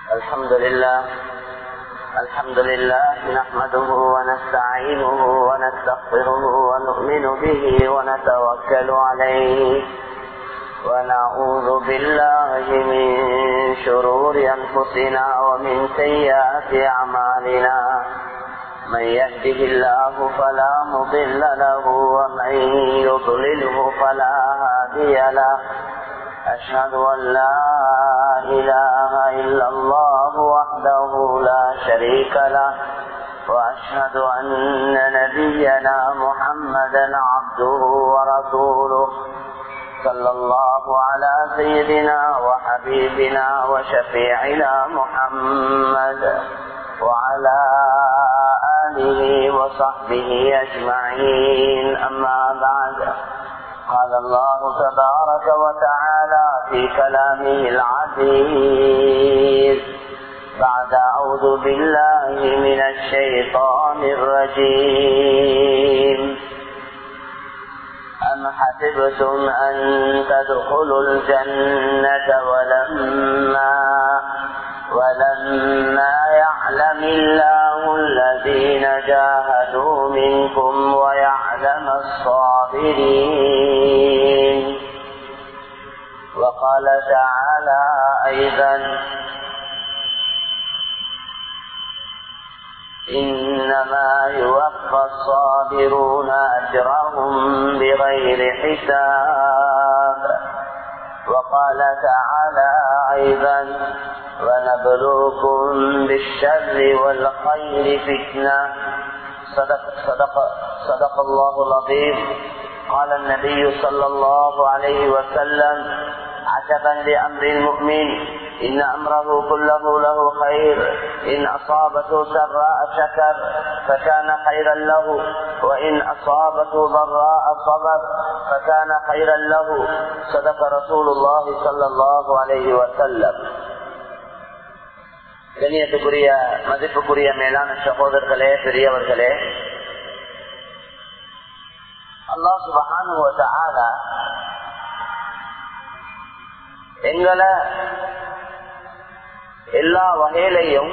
الحمد لله الحمد لله نحمده ونستعينه ونستغفره ونؤمن به ونتوكل عليه ونعوذ بالله من شرور أنفسنا ومن سيئات أعمالنا من يهده الله فلا مضل له ومن يضلله فلا هادي له أشهد أن لا إله إلا الله وحده لا شريك له وأشهد أن نبينا محمدا عبده ورسوله صلى الله على سيدنا وحبيبنا وشفيعنا محمد وعلى آله وصحبه أجمعين أما بعد قال الله تبارك وتعالى في كلامه العزيز بعد أعوذ بالله من الشيطان الرجيم أم حسبتم أن تدخلوا الجنة ولما ولما يعلم الله الذين جاهدوا منكم ويعلم الصابرين وقال تعالى أيضا إنما يوفى الصابرون أجرهم بغير حساب وقال تعالى أيضا ونبلوكم بالشر والخير فتنة صدق, صدق, صدق الله العظيم قال النبي صلى الله عليه وسلم عجبا لأمر المؤمن إن أمره كله له خير إن أصابته سراء شكر فكان خيرا له وإن أصابته ضراء صبر فكان خيرا له صدق رسول الله صلى الله عليه وسلم கண்ணியத்துக்குரிய மதிப்புக்குரிய மேலான சகோதரர்களே பெரியவர்களே அல்லா சுபகான எங்களை எல்லா வகையிலையும்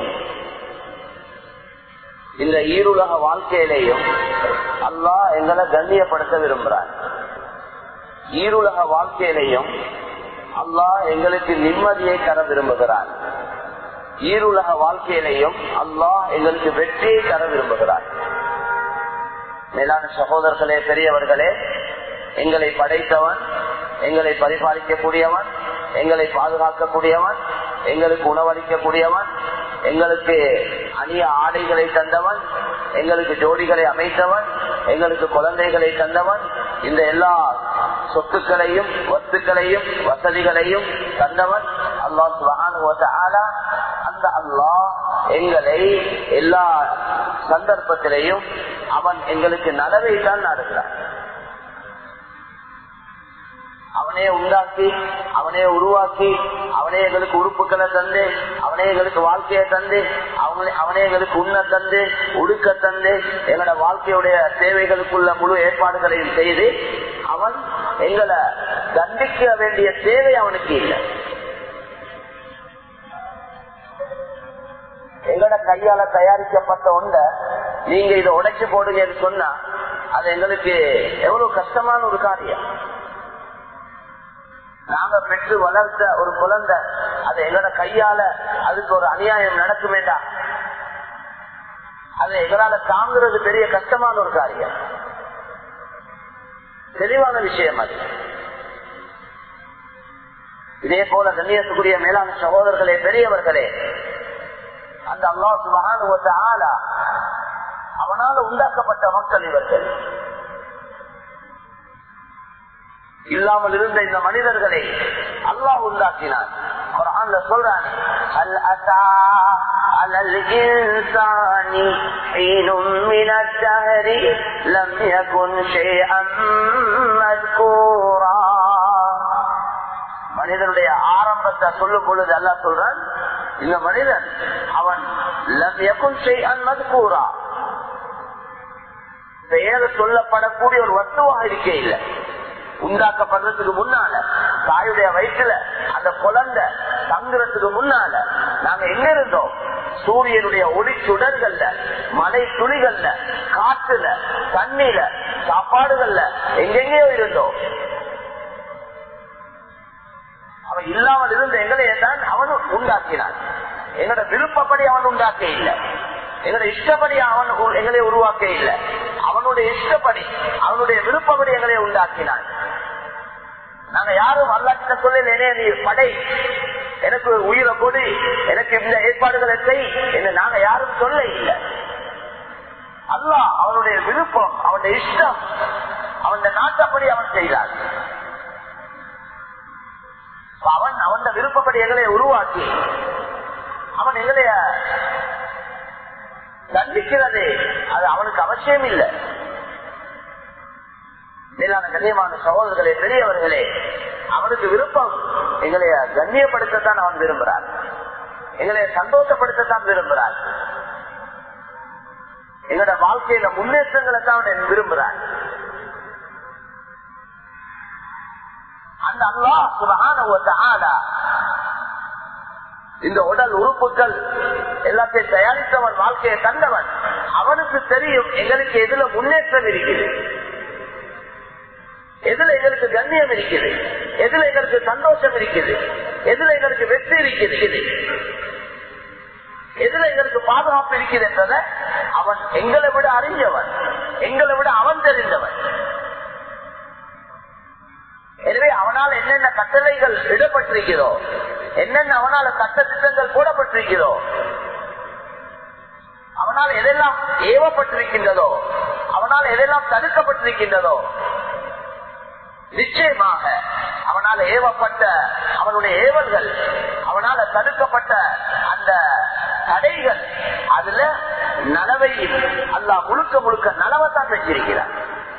இந்த ஈருலக வாழ்க்கையிலையும் அல்லா எங்களை கண்ணியப்படுத்த விரும்புறார் ஈருலக வாழ்க்கையிலையும் அல்லாஹ் எங்களுக்கு நிம்மதியை தர விரும்புகிறார் ஈருலக வாழ்க்கையிலையும் அல்லாஹ் எங்களுக்கு வெற்றியை தர விரும்புகிறார் மேலான சகோதரர்களே பெரியவர்களே எங்களை படைத்தவன் எங்களை பரிபாலிக்கக்கூடியவன் எங்களை பாதுகாக்கக்கூடியவன் எங்களுக்கு உணவளிக்கக்கூடியவன் எங்களுக்கு அந்நிய ஆடைகளை தந்தவன் எங்களுக்கு ஜோடிகளை அமைத்தவன் எங்களுக்கு குழந்தைகளை தந்தவன் இந்த எல்லா சொத்துக்களையும் வத்துக்களையும் வசதிகளையும் தந்தவன் அல்லாஹ் அந்த அல்லாஹ் எங்களை எல்லா சந்தர்ப்பத்திலையும் அவன் எங்களுக்கு நலவை தான் நாடுகிறான் அவனே உண்டாக்கி அவனே உருவாக்கி அவனே எங்களுக்கு உறுப்புகளை தந்து அவனே எங்களுக்கு வாழ்க்கையை தந்து அவங்களே அவனே எங்களுக்கு உண்ண தந்து உடுக்க தந்து எங்களோட வாழ்க்கையுடைய தேவைகளுக்குள்ள முழு ஏற்பாடுகளையும் செய்து அவன் எங்களை தண்டிக்க வேண்டிய தேவை அவனுக்கு இல்லை எங்களோட கையால தயாரிக்கப்பட்ட ஒன்றை நீங்க இதை உடைச்சு போடுங்கன்னு சொன்னா அது எங்களுக்கு எவ்வளவு கஷ்டமான ஒரு காரியம் நாங்க பெற்று வளர்த்த ஒரு குழந்தை அது எங்களோட கையால அதுக்கு ஒரு அநியாயம் நடக்க வேண்டாம் அதை எங்களால தாங்குறது பெரிய கஷ்டமான ஒரு காரியம் தெளிவான விஷயம் அது இதே போல கண்ணியத்துக்குரிய மேலான சகோதரர்களே பெரியவர்களே அந்த அல்லாஹ் சுபகானுவத்த ஆளா அவனால உண்டாக்கப்பட்ட மக்கள் இவர்கள் இல்லாமல் இருந்த இந்த மனிதர்களை அல்லாஹ் உண்டாக்கினார் குரான்ல சொல்றான் அல் அசா على الإنسان حين من الدهر لم يكن شيئا مذكورا மனிதனுடைய ஆரம்பத்தை சொல்லும் பொழுது அல்ல சொல்றான் இந்த மனிதன் அவன் லம் யகுன் ஷைஅன் மذكورا பெயர் சொல்லப்படக்கூடிய ஒரு வஸ்துவாக இருக்க இல்லை உண்டாக்கப்படுறதுக்கு முன்னால தாயுடைய வயிற்றுல அந்த குழந்தை தங்குறதுக்கு முன்னால நாங்க நாங்க எங்க இருந்தோம் சூரியனுடைய ஒளி சுடர்கள்ல மலை துளிகள்ல காற்றுல தண்ணீர சாப்பாடுகள்ல எங்கெங்கேயோ இருந்தோம் அவன் இல்லாமல் இருந்த எங்களையே தான் அவன் உண்டாக்கினான் எங்களோட விருப்பப்படி அவன் உண்டாக்க இல்லை எங்களோட இஷ்டப்படி அவன் உ- எங்களை உருவாக்க இல்லை அவனுடைய இஷ்டப்படி அவனுடைய விருப்பப்படி எங்களை உண்டாக்கினான் நாங்க யாரும் அல்லாக்கிட்ட சொல்லலே நீ படை எனக்கு உயிரை கொடு எனக்கு இந்த ஏற்பாடுகளை செய் என்று நாங்க யாரும் சொல்ல இல்லை அல்லாஹ் அவனுடைய விருப்பம் அவனுடைய இஷ்டம் அவன் நாட்டப்படி அவன் செய்தார் அவன் அவன் விருப்பப்படி எங்களை உருவாக்கி அவன் எங்களைய தண்டிக்கிறது அது அவனுக்கு அவசியம் இல்லை மேலான கண்ணியமான சகோதரர்களே பெரியவர்களே அவனுக்கு விருப்பம் எங்களைய கண்ணியப்படுத்தத்தான் அவன் விரும்புகிறான் எங்களைய சந்தோஷப்படுத்தத்தான் விரும்புகிறான் எங்களோட வாழ்க்கையில முன்னேற்றங்களை தான் அவன் விரும்புகிறான் அந்த அல்லாஹ் சுபஹானஹு வ தஆலா இந்த உடல் உறுப்புகள் எல்லாத்தையும் தயாரித்தவன் வாழ்க்கையை தந்தவன் அவனுக்கு தெரியும் எங்களுக்கு எதுல முன்னேற்றம் இருக்குது எதுல எங்களுக்கு கண்ணியம் இருக்குது எதுல எங்களுக்கு சந்தோஷம் இருக்குது எதுல எங்களுக்கு வெற்றி இருக்குது எதுல எங்களுக்கு பாதுகாப்பு இருக்குது என்றதை அவன் எங்களை விட அறிஞ்சவன் எங்களை விட அவன் தெரிந்தவன் எனவே அவனால் என்னென்ன கட்டளைகள் இடப்பட்டிருக்கிறோ என்னென்ன அவனால சட்ட திட்டங்கள் போடப்பட்டிருக்கிறோ அவனால் எதெல்லாம் ஏவப்பட்டிருக்கின்றதோ அவனால் எதெல்லாம் தடுக்கப்பட்டிருக்கின்றதோ நிச்சயமாக அவனால் ஏவப்பட்ட அவனுடைய ஏவல்கள் அவனால தடுக்கப்பட்ட அந்த தடைகள் அதுல நலவையும் அல்லாஹ் முழுக்க முழுக்க நலவைத்தான் செஞ்சிருக்கிறார்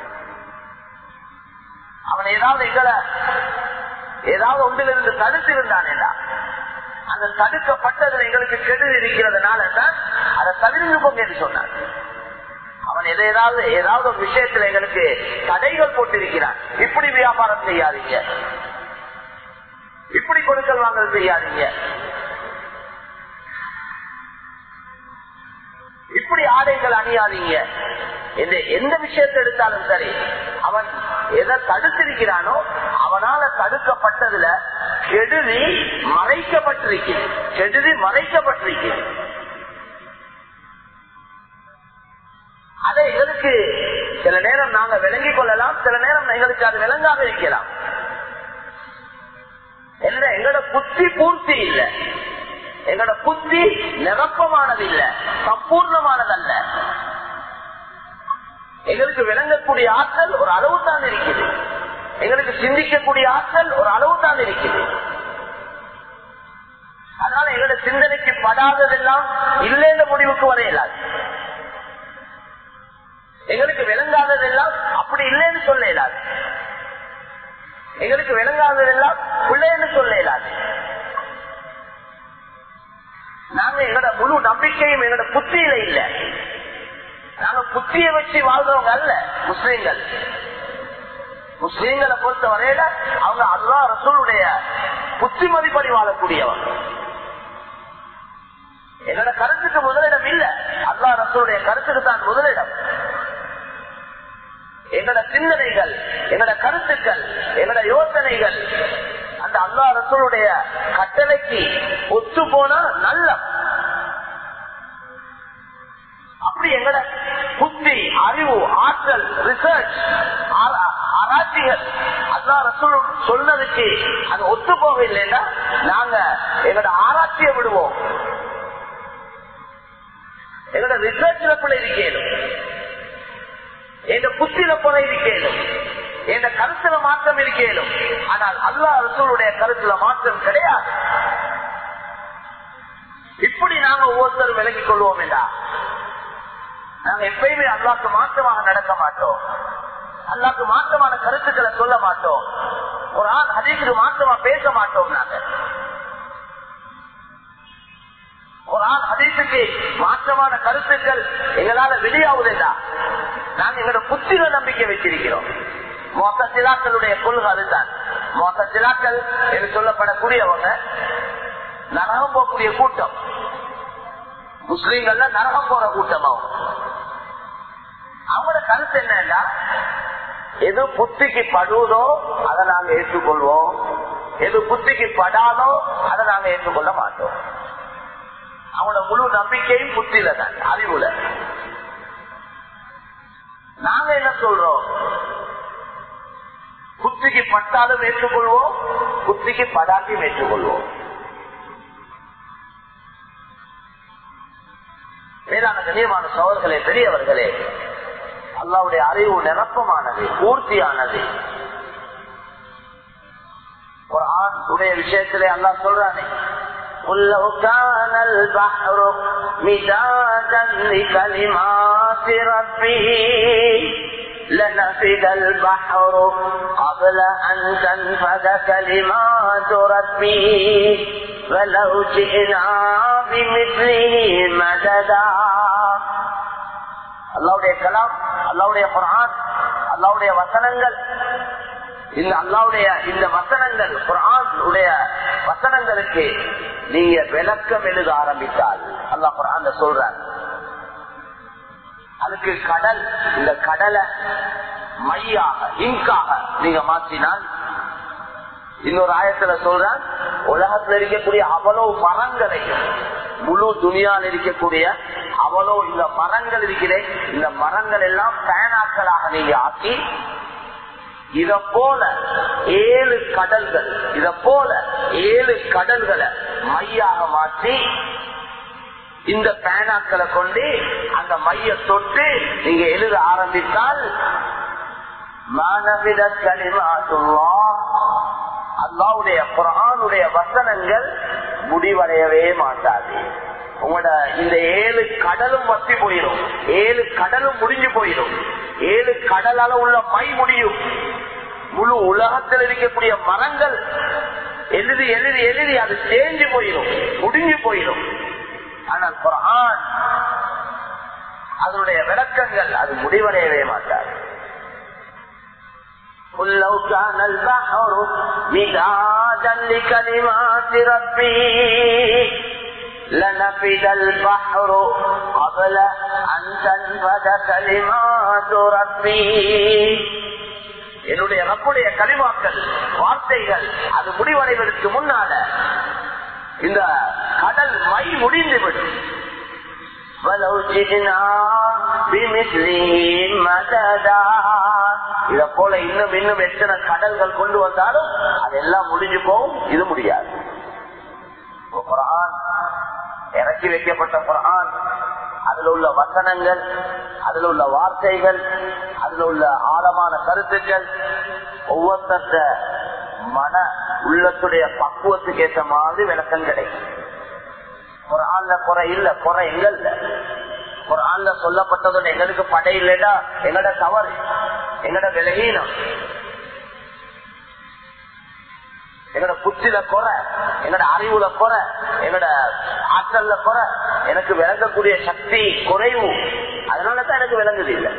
அவன் ஏதாவது எங்களை ஏதாவது ஒன்றிலிருந்து தடுத்து இருந்தானேடா அந்த தடுக்கப்பட்டதில் எங்களுக்கு கெடு இருக்கிறதுனால தான் அதை தவிர்த்து கொண்டு என்று சொன்னான் அவன் எதை ஏதாவது ஏதாவது ஒரு விஷயத்துல எங்களுக்கு தடைகள் போட்டிருக்கிறான் இப்படி வியாபாரம் செய்யாதீங்க இப்படி கொடுக்கல் வாங்கல் செய்யாதீங்க இப்படி ஆடைகள் அணியாதீங்க என்று எந்த விஷயத்தை எடுத்தாலும் சரி அவன் எதை தடுத்திருக்கிறானோ அவனால தடுக்கப்பட்டதுல கெடுதி மறைக்கப்பட்டிருக்கிறது கெடுதி மறைக்கப்பட்டிருக்கிறது அதை எங்களுக்கு சில நேரம் நாங்க விளங்கிக் கொள்ளலாம் சில நேரம் எங்களுக்கு அது விளங்காம இருக்கலாம் என்ன எங்களோட புத்தி பூர்த்தி இல்லை எங்களோட புத்தி நிரப்பமானது இல்ல சம்பூர்ணமானதல்ல எங்களுக்கு விளங்கக்கூடிய ஆற்றல் ஒரு அளவு தான் இருக்குது எங்களுக்கு சிந்திக்கக்கூடிய ஆற்றல் ஒரு அளவு தான் இருக்குது அதனால எங்களோட சிந்தனைக்கு படாததெல்லாம் இல்லைன்ற முடிவுக்கு வரையலாது எங்களுக்கு விளங்காததெல்லாம் அப்படி இல்லைன்னு சொல்ல இயலாது எங்களுக்கு விளங்காததெல்லாம் பிள்ளைன்னு சொல்ல இயலாது நாங்க எங்களோட முழு நம்பிக்கையும் எங்களோட புத்தியில இல்ல நாங்க புத்திய வச்சு வாழ்றவங்க அல்ல முஸ்லீம்கள் முஸ்லீம்களை பொறுத்த வரையில அவங்க அல்லா ரசூலுடைய புத்திமதிப்படி வாழக்கூடியவங்க என்னோட கருத்துக்கு முதலிடம் இல்ல அல்லா ரசூலுடைய கருத்துக்கு தான் முதலிடம் எங்களோட சிந்தனைகள் எங்களோட கருத்துக்கள் எங்களோட யோசனைகள் அந்த அல்லா ரசூலுடைய கட்டளைக்கு ஒத்து போனா நல்ல அப்படி எங்களோட புத்தி அறிவு ஆற்றல் ரிசர்ச் ஆராய்ச்சிகள் அல்லா ரசூல் சொன்னதுக்கு அது ஒத்து போகவில்லைன்னா நாங்க எங்களோட ஆராய்ச்சியை விடுவோம் எங்களோட ரிசர்ச்ல பிள்ளை இருக்கேனும் எங்க புத்தில குறை இருக்கேனும் எங்க கருத்துல மாற்றம் இருக்கேனும் ஆனால் அல்லா ரசூலுடைய கருத்துல மாற்றம் கிடையாது இப்படி நாங்க ஒவ்வொருத்தரும் விலகிக் கொள்வோம் என்றா நாங்க எப்பயுமே அல்லாக்கு மாற்றமாக நடக்க மாட்டோம் அல்லாக்கு மாற்றமான கருத்துக்களை சொல்ல மாட்டோம் ஒரு ஆண் அதிக மாற்றமா பேச மாட்டோம் நாங்க ஒரு ஆண் ஹதீசுக்கு மாற்றமான கருத்துக்கள் எங்களால வெளியாவதில்லா நாங்க எங்களோட புத்திர நம்பிக்கை வச்சிருக்கிறோம் மொத்த சிலாக்களுடைய கொள்கை அதுதான் மொத்த சிலாக்கள் என்று சொல்லப்படக்கூடியவங்க நரகம் போகக்கூடிய கூட்டம் முஸ்லீம்கள்ல நரகம் போற கூட்டமாகும் அவங்களோட கருத்து என்னன்னா எது புத்திக்கு படுவதோ அதை நாங்க ஏற்றுக்கொள்வோம் எது புத்திக்கு படாதோ அதை நாங்க ஏற்றுக்கொள்ள மாட்டோம் அவங்களோட முழு நம்பிக்கையும் புத்தியில தான் அறிவுல நாங்க என்ன சொல்றோம் புத்திக்கு பட்டாலும் ஏற்றுக்கொள்வோம் புத்திக்கு படாட்டியும் ஏற்றுக்கொள்வோம் மேலான கண்ணியமான சோழர்களே பெரியவர்களே அல்லாவுடைய அறிவு நிரப்பமானது பூர்த்தியானது குரான் உடைய விஷயத்திலே அல்லா சொல்றானே قل لو كان البحر مدادا لكلمات ربه لنفد البحر قبل أن تنفد كلمات ربه ولو جئنا بمثله مددا அல்லாவுடைய கலாம் அல்லாவுடைய குரான் அல்லாவுடைய வசனங்கள் இந்த அல்லாவுடைய இந்த வசனங்கள் குரான் உடைய வசனங்களுக்கு நீங்க விளக்கம் எழுத ஆரம்பித்தால் அல்லா குரான் சொல்ற அதுக்கு கடல் இந்த கடலை மையாக இங்காக நீங்க மாற்றினால் இன்னொரு ஆயத்துல சொல்றான் உலகத்துல இருக்கக்கூடிய அவ்வளவு மரங்களையும் முழு துணியால் இருக்கக்கூடிய அவ்வளோ இந்த மரங்கள் இருக்கிறேன் இந்த மரங்கள் எல்லாம் பேனாக்களாக நீங்க ஆக்கி இத போல ஏழு கடல்கள் இத போல ஏழு கடல்களை மையாக மாற்றி இந்த பேனாக்களை கொண்டு அந்த மைய தொட்டு நீங்க எழுத ஆரம்பித்தால் மானவிட களிமாட்டுவா அல்லாவுடைய குரானுடைய வசனங்கள் முடிவடையவே மாட்டாது உங்களோட இந்த ஏழு கடலும் வத்தி போயிடும் ஏழு கடலும் முடிஞ்சு போயிடும் ஏழு கடலால உள்ள மை முடியும் முழு உலகத்தில் இருக்கக்கூடிய மரங்கள் எழுதி எழுதி எழுதி அது தேஞ்சு போயிடும் முடிஞ்சு போயிடும் ஆனால் குரான் அதனுடைய விளக்கங்கள் அது முடிவடையவே மாட்டார் قل لو كان البحر مدادا لكلمات ربي لنفد البحر قبل أن تنفد كلمات ربي என்னுடைய ரப்புடைய கலிமாக்கள் வார்த்தைகள் அது முடிவடைவதற்கு முன்னால இந்த கடல் மை முடிந்துவிடும் இத போல இன்னும் இன்னும் எத்தனை கடல்கள் கொண்டு வந்தாலும் அதெல்லாம் முடிஞ்சு போகும் இது முடியாது குரான் இறக்கி வைக்கப்பட்ட குரான் அதுல உள்ள வசனங்கள் அதுல உள்ள வார்த்தைகள் அதுல உள்ள ஆழமான கருத்துக்கள் ஒவ்வொருத்த மன உள்ளத்துடைய பக்குவத்துக்கு ஏற்ற மாதிரி விளக்கம் கிடைக்கும் குரான்ல குறை இல்ல குறை எங்கல்ல குரான்ல சொல்லப்பட்டதோட எங்களுக்கு படை இல்லைடா எங்கட தவறு எங்கட விலகீனம் எங்கட புத்தில குறை எங்கட அறிவுல குறை எங்கட ஆற்றல்ல குறை எனக்கு விளங்கக்கூடிய சக்தி குறைவு அதனாலதான் எனக்கு விளங்குது இல்லை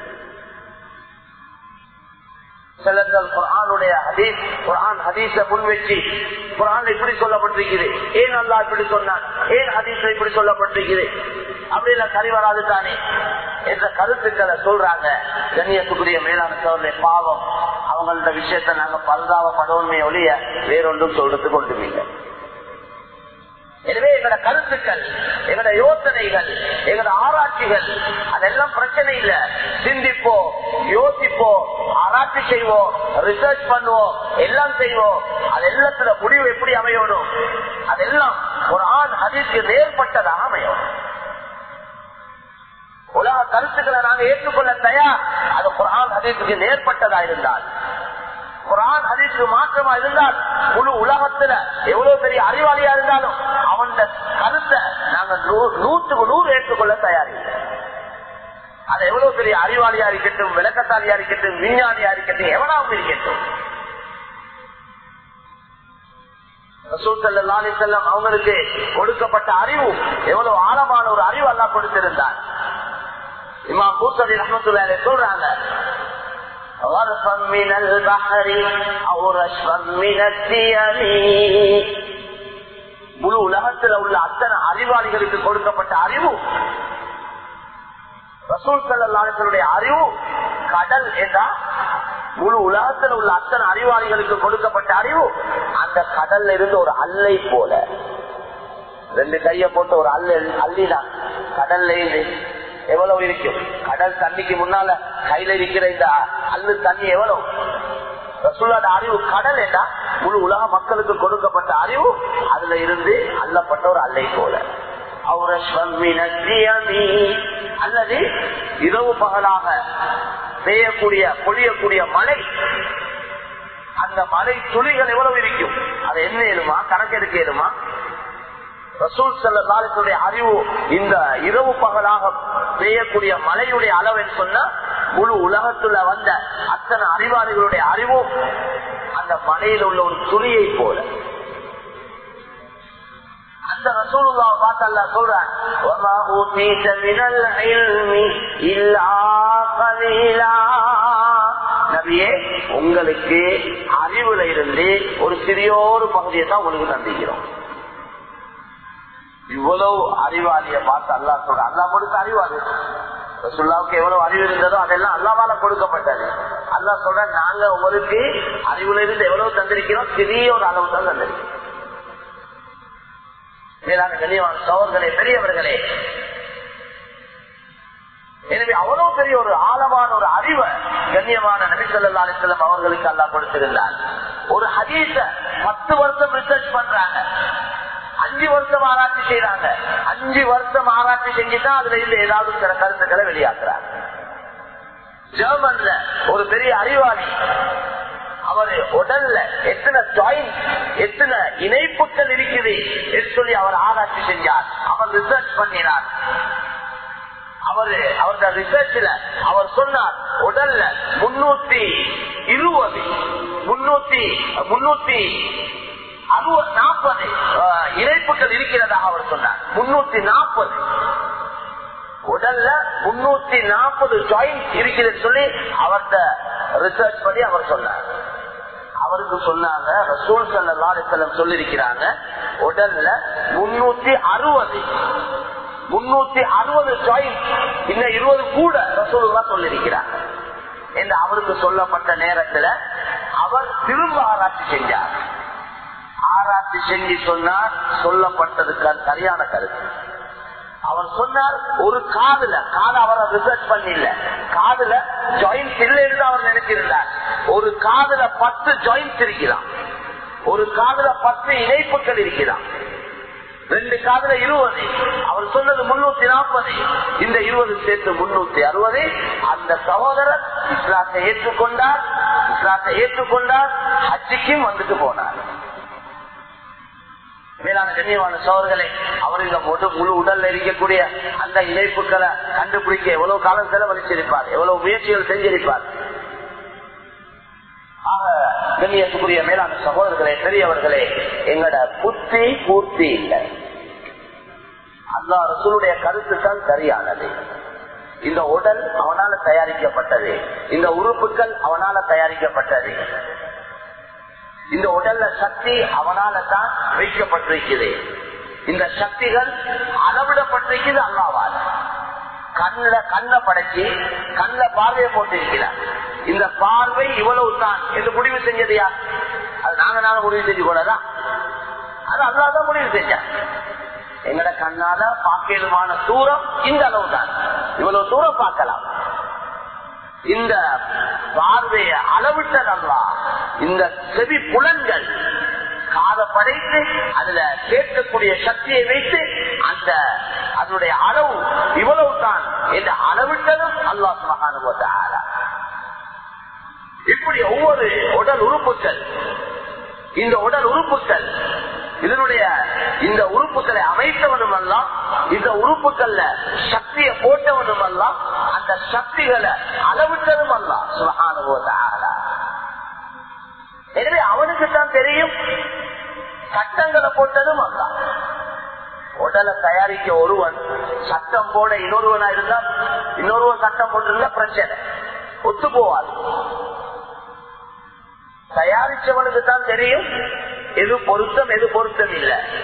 சிலர்கள் குரானுடைய ஹதீஸ் குரான் ஹதீஸ முன்வச்சு குரான் இப்படி சொல்லப்பட்டிருக்குது ஏன் அல்லா இப்படி சொன்னான் ஏன் ஹதீஸ்ல இப்படி சொல்லப்பட்டிருக்குது அப்படின்னா சரி வராது தானே என்ற கருத்துக்களை சொல்றாங்க கண்ணியத்துக்குரிய மேலான சோழனை பாவம் அவங்களோட விஷயத்த நாங்க பரிதாபப்படுவோமே ஒழிய வேறொன்றும் சொல்றதுக்கு ஒன்றும் இல்லை எனவே எங்களோட கருத்துக்கள் எங்களோட யோசனைகள் எங்களோட ஆராய்ச்சிகள் அதெல்லாம் பிரச்சனை இல்ல சிந்திப்போம் யோசிப்போம் ஆராய்ச்சி செய்வோம் ரிசர்ச் பண்ணுவோம் எல்லாம் செய்வோம் அது எல்லாத்துல முடிவு எப்படி அமையணும் அதெல்லாம் ஒரு ஆண் ஹதீஸ்க்கு நேர்பட்டதாக அமையும் உலக கருத்துக்களை நாங்க ஏற்றுக்கொள்ள தயார் அது குரான் ஹதீஸுக்கு நேர்பட்டதா இருந்தால் குரான் ஹதீஸுக்கு மாற்றமா இருந்தால் முழு உலகத்துல எவ்வளவு பெரிய அறிவாளியா இருந்தாலும் அவன் கருத்தை நாங்க நூற்றுக்கு நூறு ஏற்றுக்கொள்ள தயாரில்லை அது எவ்வளவு பெரிய அறிவாளியா இருக்கட்டும் விளக்கத்தாலியா இருக்கட்டும் விஞ்ஞானியா இருக்கட்டும் எவனாவும் இருக்கட்டும் அவங்களுக்கு கொடுக்கப்பட்ட அறிவு எவ்வளவு ஆழமான ஒரு அறிவு அல்லா கொடுத்திருந்தார் இமா பூசடி ரஹமத்துல்லாலே சொல்றாங்க غرفا من البحر او رشفا من الديم முழு உலகத்தில் உள்ள அத்தனை அறிவாளிகளுக்கு கொடுக்கப்பட்ட அறிவு ரசூல் சல்லாசனுடைய அறிவு கடல் என்றால் முழு உலகத்தில் உள்ள அத்தனை அறிவாளிகளுக்கு கொடுக்கப்பட்ட அறிவு அந்த கடல்ல இருந்து ஒரு அல்லை போல ரெண்டு கைய போட்டு ஒரு அல்ல அள்ளிதான் கடல்ல இருந்து எவ்வளவு இருக்கும் கடல் தண்ணிக்கு முன்னால கையில இருக்கிற இந்த அல்லு தண்ணி எவ்வளவு ரசூலோட அறிவு கடல் என்றா முழு உலக மக்களுக்கு கொடுக்கப்பட்ட அறிவு அதுல இருந்து அல்லப்பட்ட ஒரு அல்லை போல அல்லது இரவு பகலாக பெய்யக்கூடிய பொழியக்கூடிய மழை அந்த மழை துளிகள் எவ்வளவு இருக்கும் அது என்ன ஏழுமா கணக்கெடுக்க ஏழுமா ரசூல் செல்லுடைய அறிவு இந்த இரவு பகலாக பெய்யக்கூடிய மழையுடைய அளவு என்று சொன்னா முழு உலகத்துல வந்த அத்தனை அறிவாளிகளுடைய அறிவும் அந்த மலையில் உள்ள ஒரு துளியை போல அந்த ரசூலுல்லாவை பார்த்து அல்லா சொல்றான் நபியே உங்களுக்கு அறிவுல இருந்து ஒரு சிறியோரு பகுதியை தான் உங்களுக்கு தந்திக்கிறோம் இவ்வளவு அறிவாளிய பார்த்து அல்லா சொல்ற அல்லா கொடுத்த அறிவாளி ரசுல்லாவுக்கு எவ்வளவு அறிவு இருந்ததோ அதெல்லாம் அல்லாவால கொடுக்கப்பட்டது அல்லா சொல்ற நாங்க உங்களுக்கு அறிவுல இருந்து எவ்வளவு தந்திருக்கிறோம் சிறிய ஒரு அளவு தான் தந்திருக்கிறோம் மேலான கண்ணியமான சோர்களே பெரியவர்களே எனவே அவ்வளவு பெரிய ஒரு ஆழமான ஒரு அறிவை கண்ணியமான நபிசல்லா அலிஸ்லம் அவர்களுக்கு அல்லா கொடுத்திருந்தார் ஒரு ஹதீஸ பத்து வருஷம் ரிசர்ச் பண்றாங்க அஞ்சு வருஷம் ஆராய்ச்சி செய்யறாங்க அஞ்சு வருஷம் ஆராய்ச்சி செஞ்சுதான் அதுல இருந்து ஏதாவது சில கருத்துக்களை வெளியாக்குறாங்க ஜெர்மன்ல ஒரு பெரிய அறிவாளி அவர் உடல்ல எத்தனை ஜாயிண்ட் எத்தனை இணைப்புகள் இருக்குது என்று சொல்லி அவர் ஆராய்ச்சி செஞ்சார் அவர் ரிசர்ச் பண்ணினார் அவரு அவருடைய ரிசர்ச்ல அவர் சொன்னார் உடல்ல முன்னூத்தி இருபது முன்னூத்தி முன்னூத்தி அறுபது நாற்பது இணைப்புகள் இருக்கிறதாக அவர் சொன்னார் முன்னூத்தி நாற்பது உடல்ல முன்னூத்தி நாற்பது ஜாயிண்ட் இருக்குதுன்னு சொல்லி அவர்கிட்ட ரிசர்ச் பண்ணி அவர் சொன்னார் அவருக்கு சொன்னாங்க ரசூல் சல்லாசலம் சொல்லிருக்கிறாங்க உடல்ல முன்னூத்தி அறுபது முன்னூத்தி அறுபது ஜாயிண்ட் இன்னும் இருபது கூட ரசூலுல்லா சொல்லிருக்கிறாங்க என்று அவருக்கு சொல்லப்பட்ட நேரத்துல அவர் திரும்ப ஆராய்ச்சி செஞ்சார் ஆராய்ச்சி செஞ்சு சொன்னார் சொல்லப்பட்டதுக்கு சரியான கருத்து அவர் சொன்னார் ஒரு காதுல காது அவரை ரிசர்ச் பண்ணல காதுல ஜாயின்ஸ் இல்லைன்னு அவர் நினைச்சிருந்தார் ஒரு காதுல பத்து ஜாயின்ஸ் இருக்கிறான் ஒரு காதுல பத்து இணைப்புகள் இருக்கிறான் ரெண்டு காதுல இருபது அவர் சொன்னது முன்னூத்தி நாற்பது இந்த இருபது சேர்த்து முன்னூத்தி அறுபது அந்த சகோதரர் இஸ்லாத்தை ஏற்றுக்கொண்டார் இஸ்லாத்தை ஏற்றுக்கொண்டார் ஹஜ்ஜிக்கும் வந்துட்டு போனார் மேலான கண்ணியமான சோழர்களே அவர் இந்த முழு உடல்ல இருக்கக்கூடிய அந்த இணைப்புகளை கண்டுபிடிக்க எவ்வளவு காலம் செலவழிச்சிருப்பார் எவ்வளவு முயற்சிகள் செஞ்சிருப்பார் ஆக கண்ணியத்துக்குரிய மேலான சகோதரர்களே பெரியவர்களே எங்கட புத்தி பூர்த்தி இல்லை அல்லா ரசூலுடைய கருத்து தான் சரியானது இந்த உடல் அவனால தயாரிக்கப்பட்டது இந்த உறுப்புகள் அவனால தயாரிக்கப்பட்டது இந்த உடல்ல சக்தி அவனால தான் வைக்கப்பட்டிருக்கிறது இந்த சக்திகள் அளவிடப்பட்டிருக்கிறது அல்லாவால் கண்ணில கண்ணை படைச்சு கண்ண பார்வையை போட்டிருக்கிறார் இந்த பார்வை இவ்வளவு தான் என்று முடிவு செஞ்சது யார் அது நாங்க நாங்க முடிவு செஞ்சு கொள்ளதான் அது அல்லாதான் முடிவு செஞ்சார் எங்கட கண்ணால பார்க்கலுமான தூரம் இந்த அளவு தான் இவ்வளவு தூரம் பார்க்கலாம் இந்த பார்வையை அளவிட்டதல்லா இந்த செவி புலன்கள் காத படைத்து அதுல கேட்கக்கூடிய சக்தியை வைத்து அந்த அதனுடைய அளவு இவ்வளவு தான் என்று அளவிட்டதும் அல்லாஹ் மகானுபவத்தாரா இப்படி ஒவ்வொரு உடல் உறுப்புகள் இந்த உடல் உறுப்புகள் இதனுடைய இந்த உறுப்புகளை அமைத்தவனும் அல்ல இந்த உறுப்புகள்ல சக்தியை போட்டவனும் அல்ல அந்த சக்திகளை அளவிட்டதும் அல்ல சுகானுபவத்தாரா எனவே அவனுக்கு தான் தெரியும் சட்டங்களை போட்டதும் அல்ல உடலை தயாரிக்க ஒருவன் சட்டம் போட இன்னொருவனா இருந்தா இன்னொருவன் சட்டம் போட்டிருந்தா பிரச்சனை ஒத்து போவாது தயாரிச்சவனுக்கு தான் தெரியும் எது பொருத்தம் எது பொருத்தம் இல்லை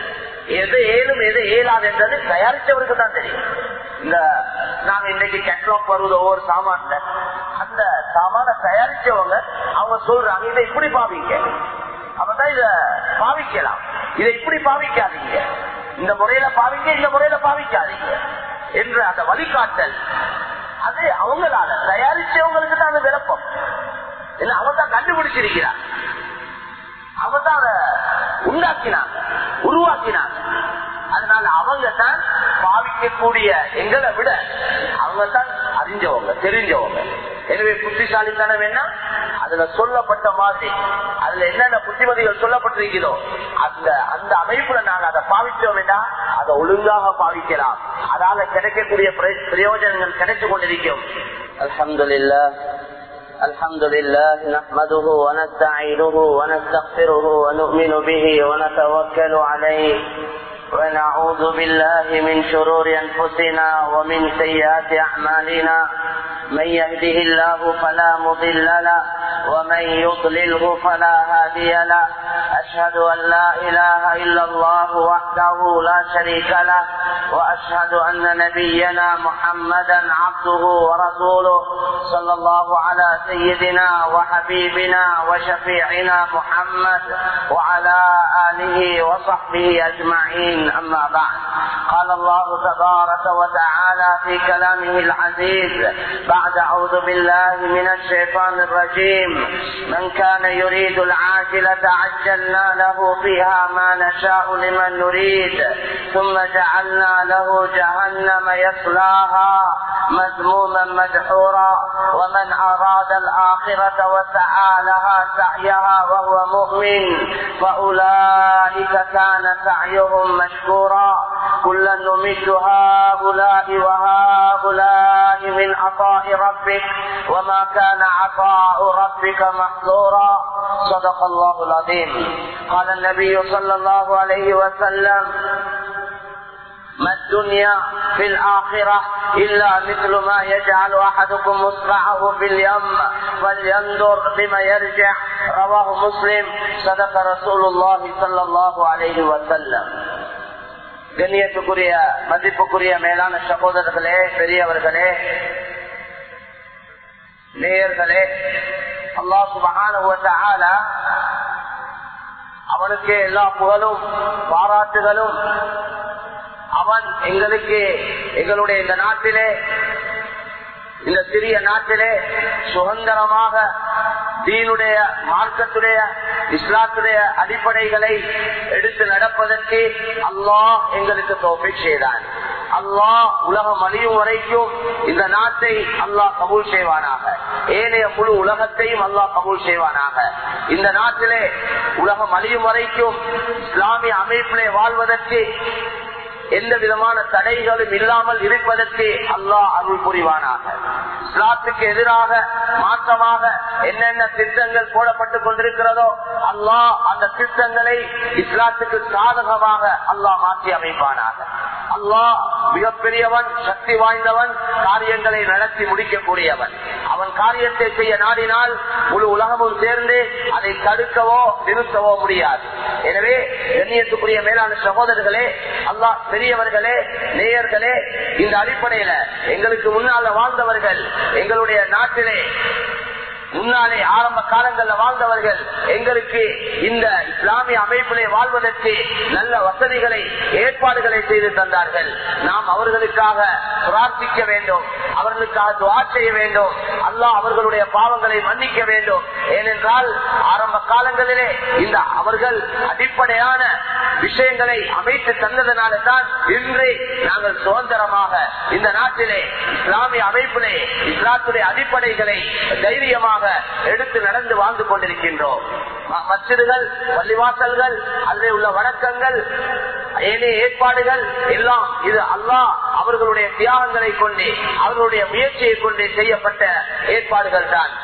எது ஏழும் எது ஏலாது என்றது தயாரிச்சவருக்கு தான் தெரியும் இந்த நாங்க இன்னைக்கு கேட்லாக் வருவது ஒவ்வொரு சாமான்ல அந்த சாமான தயாரிச்சவங்க அவங்க சொல்றாங்க இதை இப்படி பாவிங்க அப்பதான் இத பாவிக்கலாம் இதை இப்படி பாவிக்காதீங்க இந்த முறையில பாவிங்க இந்த முறையில பாவிக்காதீங்க என்று அந்த வழிகாட்டல் அது அவங்களால தயாரிச்சவங்களுக்கு தான் அந்த விளப்பம் இல்ல அவங்க தான் கண்டுபிடிச்சிருக்கிறார் அவங்க தான் அதை உண்டாக்கினாங்க உருவாக்கினாங்க அதனால அவங்க தான் பாவிக்கக்கூடிய எங்களை விட அவங்க தான் அறிஞ்சவங்க தெரிஞ்சவங்க எனவே புத்திசாலித்தனம் என்ன அதுல சொல்லப்பட்ட மாதிரி அதுல என்னென்ன புத்திமதிகள் சொல்லப்பட்டிருக்கிறதோ அந்த அந்த அமைப்புல நாங்க அதை பாவிச்சோம் வேண்டாம் அதை ஒழுங்காக பாவிக்கலாம் அதால கிடைக்கக்கூடிய பிர- பிரயோஜனங்கள் கிடைச்சு கொண்டிருக்கும் அல்ஹம்துலில்லாஹ் الحمد لله نحمده ونستعينه ونستغفره ونؤمن به ونتوكل عليه ونعوذ بالله من شرور أنفسنا ومن سيئات أعمالنا من يهده الله فلا مضل له ومن يضلله فلا هادي له أشهد أن لا إله إلا الله وحده لا شريك له وأشهد أن نبينا محمدا عبده ورسوله صلى الله على سيدنا وحبيبنا وشفيعنا محمد وعلى آله وصحبه أجمعين أما بعد قال الله تبارك وتعالى في كلامه العزيز بعد أعوذ بالله من الشيطان الرجيم من كان يريد العاجلة عجلنا له فيها ما نشاء لمن نريد ثم جعلنا له جهنم يصلاها مذموما مدحورا ومن أراد الآخرة وسعى لها سعيها وهو مؤمن فأولئك كان سعيهم مشكورا كلا نمد هؤلاء وهؤلاء من عطاء ربك وما كان عطاء ربك محظورا صدق الله العظيم قال النبي صلى الله عليه وسلم ما الدنيا في الآخرة إلا مثل ما يجعل أحدكم مصبعه في اليم فلينظر بما يرجع رواه مسلم صدق رسول الله صلى الله عليه وسلم கண்ணியத்துக்குரிய மதிப்புக்குரிய மேலான சகோதரர்களே பெரியவர்களே நேயர்களே அல்லாஹ் சுபகான அவனுக்கு எல்லா புகழும் பாராட்டுகளும் அவன் எங்களுக்கு எங்களுடைய இந்த நாட்டிலே இந்த சிறிய நாட்டிலே சுதந்திரமாக தீனுடைய மார்க்கத்துடைய இஸ்லாத்துடைய அடிப்படைகளை எடுத்து நடப்பதற்கு அல்லாஹ் எங்களுக்கு தோப்பிக் செய்தான் அல்லாஹ் உலகம் அழியும் வரைக்கும் இந்த நாட்டை அல்லாஹ் கபூல் செய்வானாக ஏனைய முழு உலகத்தையும் அல்லாஹ் கபூல் செய்வானாக இந்த நாட்டிலே உலகம் அழியும் வரைக்கும் இஸ்லாமிய அமைப்பிலே வாழ்வதற்கு எந்த விதமான தடைகளும் இல்லாமல் இருப்பதற்கு அல்லாஹ் அருள் புரிவானாக இஸ்லாத்துக்கு எதிராக மாற்றமாக என்னென்ன திட்டங்கள் போடப்பட்டுக் கொண்டிருக்கிறதோ அல்லாஹ் அந்த திட்டங்களை இஸ்லாத்துக்கு சாதகமாக அல்லாஹ் மாற்றி அமைப்பானாக அல்லாஹ் மிகப்பெரியவன் சக்தி வாய்ந்தவன் காரியங்களை நடத்தி முடிக்கக்கூடியவன் அவன் காரியத்தை செய்ய நாடினால் முழு உலகமும் சேர்ந்து அதை தடுக்கவோ நிறுத்தவோ முடியாது எனவே கண்ணியத்துக்குரிய மேலான சகோதரர்களே அல்லாஹ் பெரியவர்களே நேயர்களே இந்த அடிப்படையில எங்களுக்கு முன்னால வாழ்ந்தவர்கள் எங்களுடைய நாட்டிலே முன்னாலே ஆரம்ப காலங்கள்ல வாழ்ந்தவர்கள் எங்களுக்கு இந்த இஸ்லாமிய அமைப்பிலே வாழ்வதற்கு நல்ல வசதிகளை ஏற்பாடுகளை செய்து தந்தார்கள் நாம் அவர்களுக்காக பிரார்த்திக்க வேண்டும் அவர்களுக்காக துவா செய்ய வேண்டும் அல்லாஹ் அவர்களுடைய பாவங்களை மன்னிக்க வேண்டும் ஏனென்றால் ஆரம்ப காலங்களிலே இந்த அவர்கள் அடிப்படையான விஷயங்களை அமைத்து தந்ததனால தான் இன்று நாங்கள் சுதந்திரமாக இந்த நாட்டிலே இஸ்லாமிய அமைப்பிலே இஸ்லாத்துடைய அடிப்படைகளை தைரியமாக எடுத்து நடந்து வாழ்ந்து கொண்டிருக்கின்றோம் ம- மஸ்ஜிதுகள் பள்ளிவாசல்கள் அதிலே உள்ள வணக்கங்கள் ஏனைய ஏற்பாடுகள் எல்லாம் இது அல்லாஹ் அவர்களுடைய தியாகங்களை கொண்டு அவர்களுடைய முயற்சியை கொண்டு செய்யப்பட்ட ஏற்பாடுகள் தான்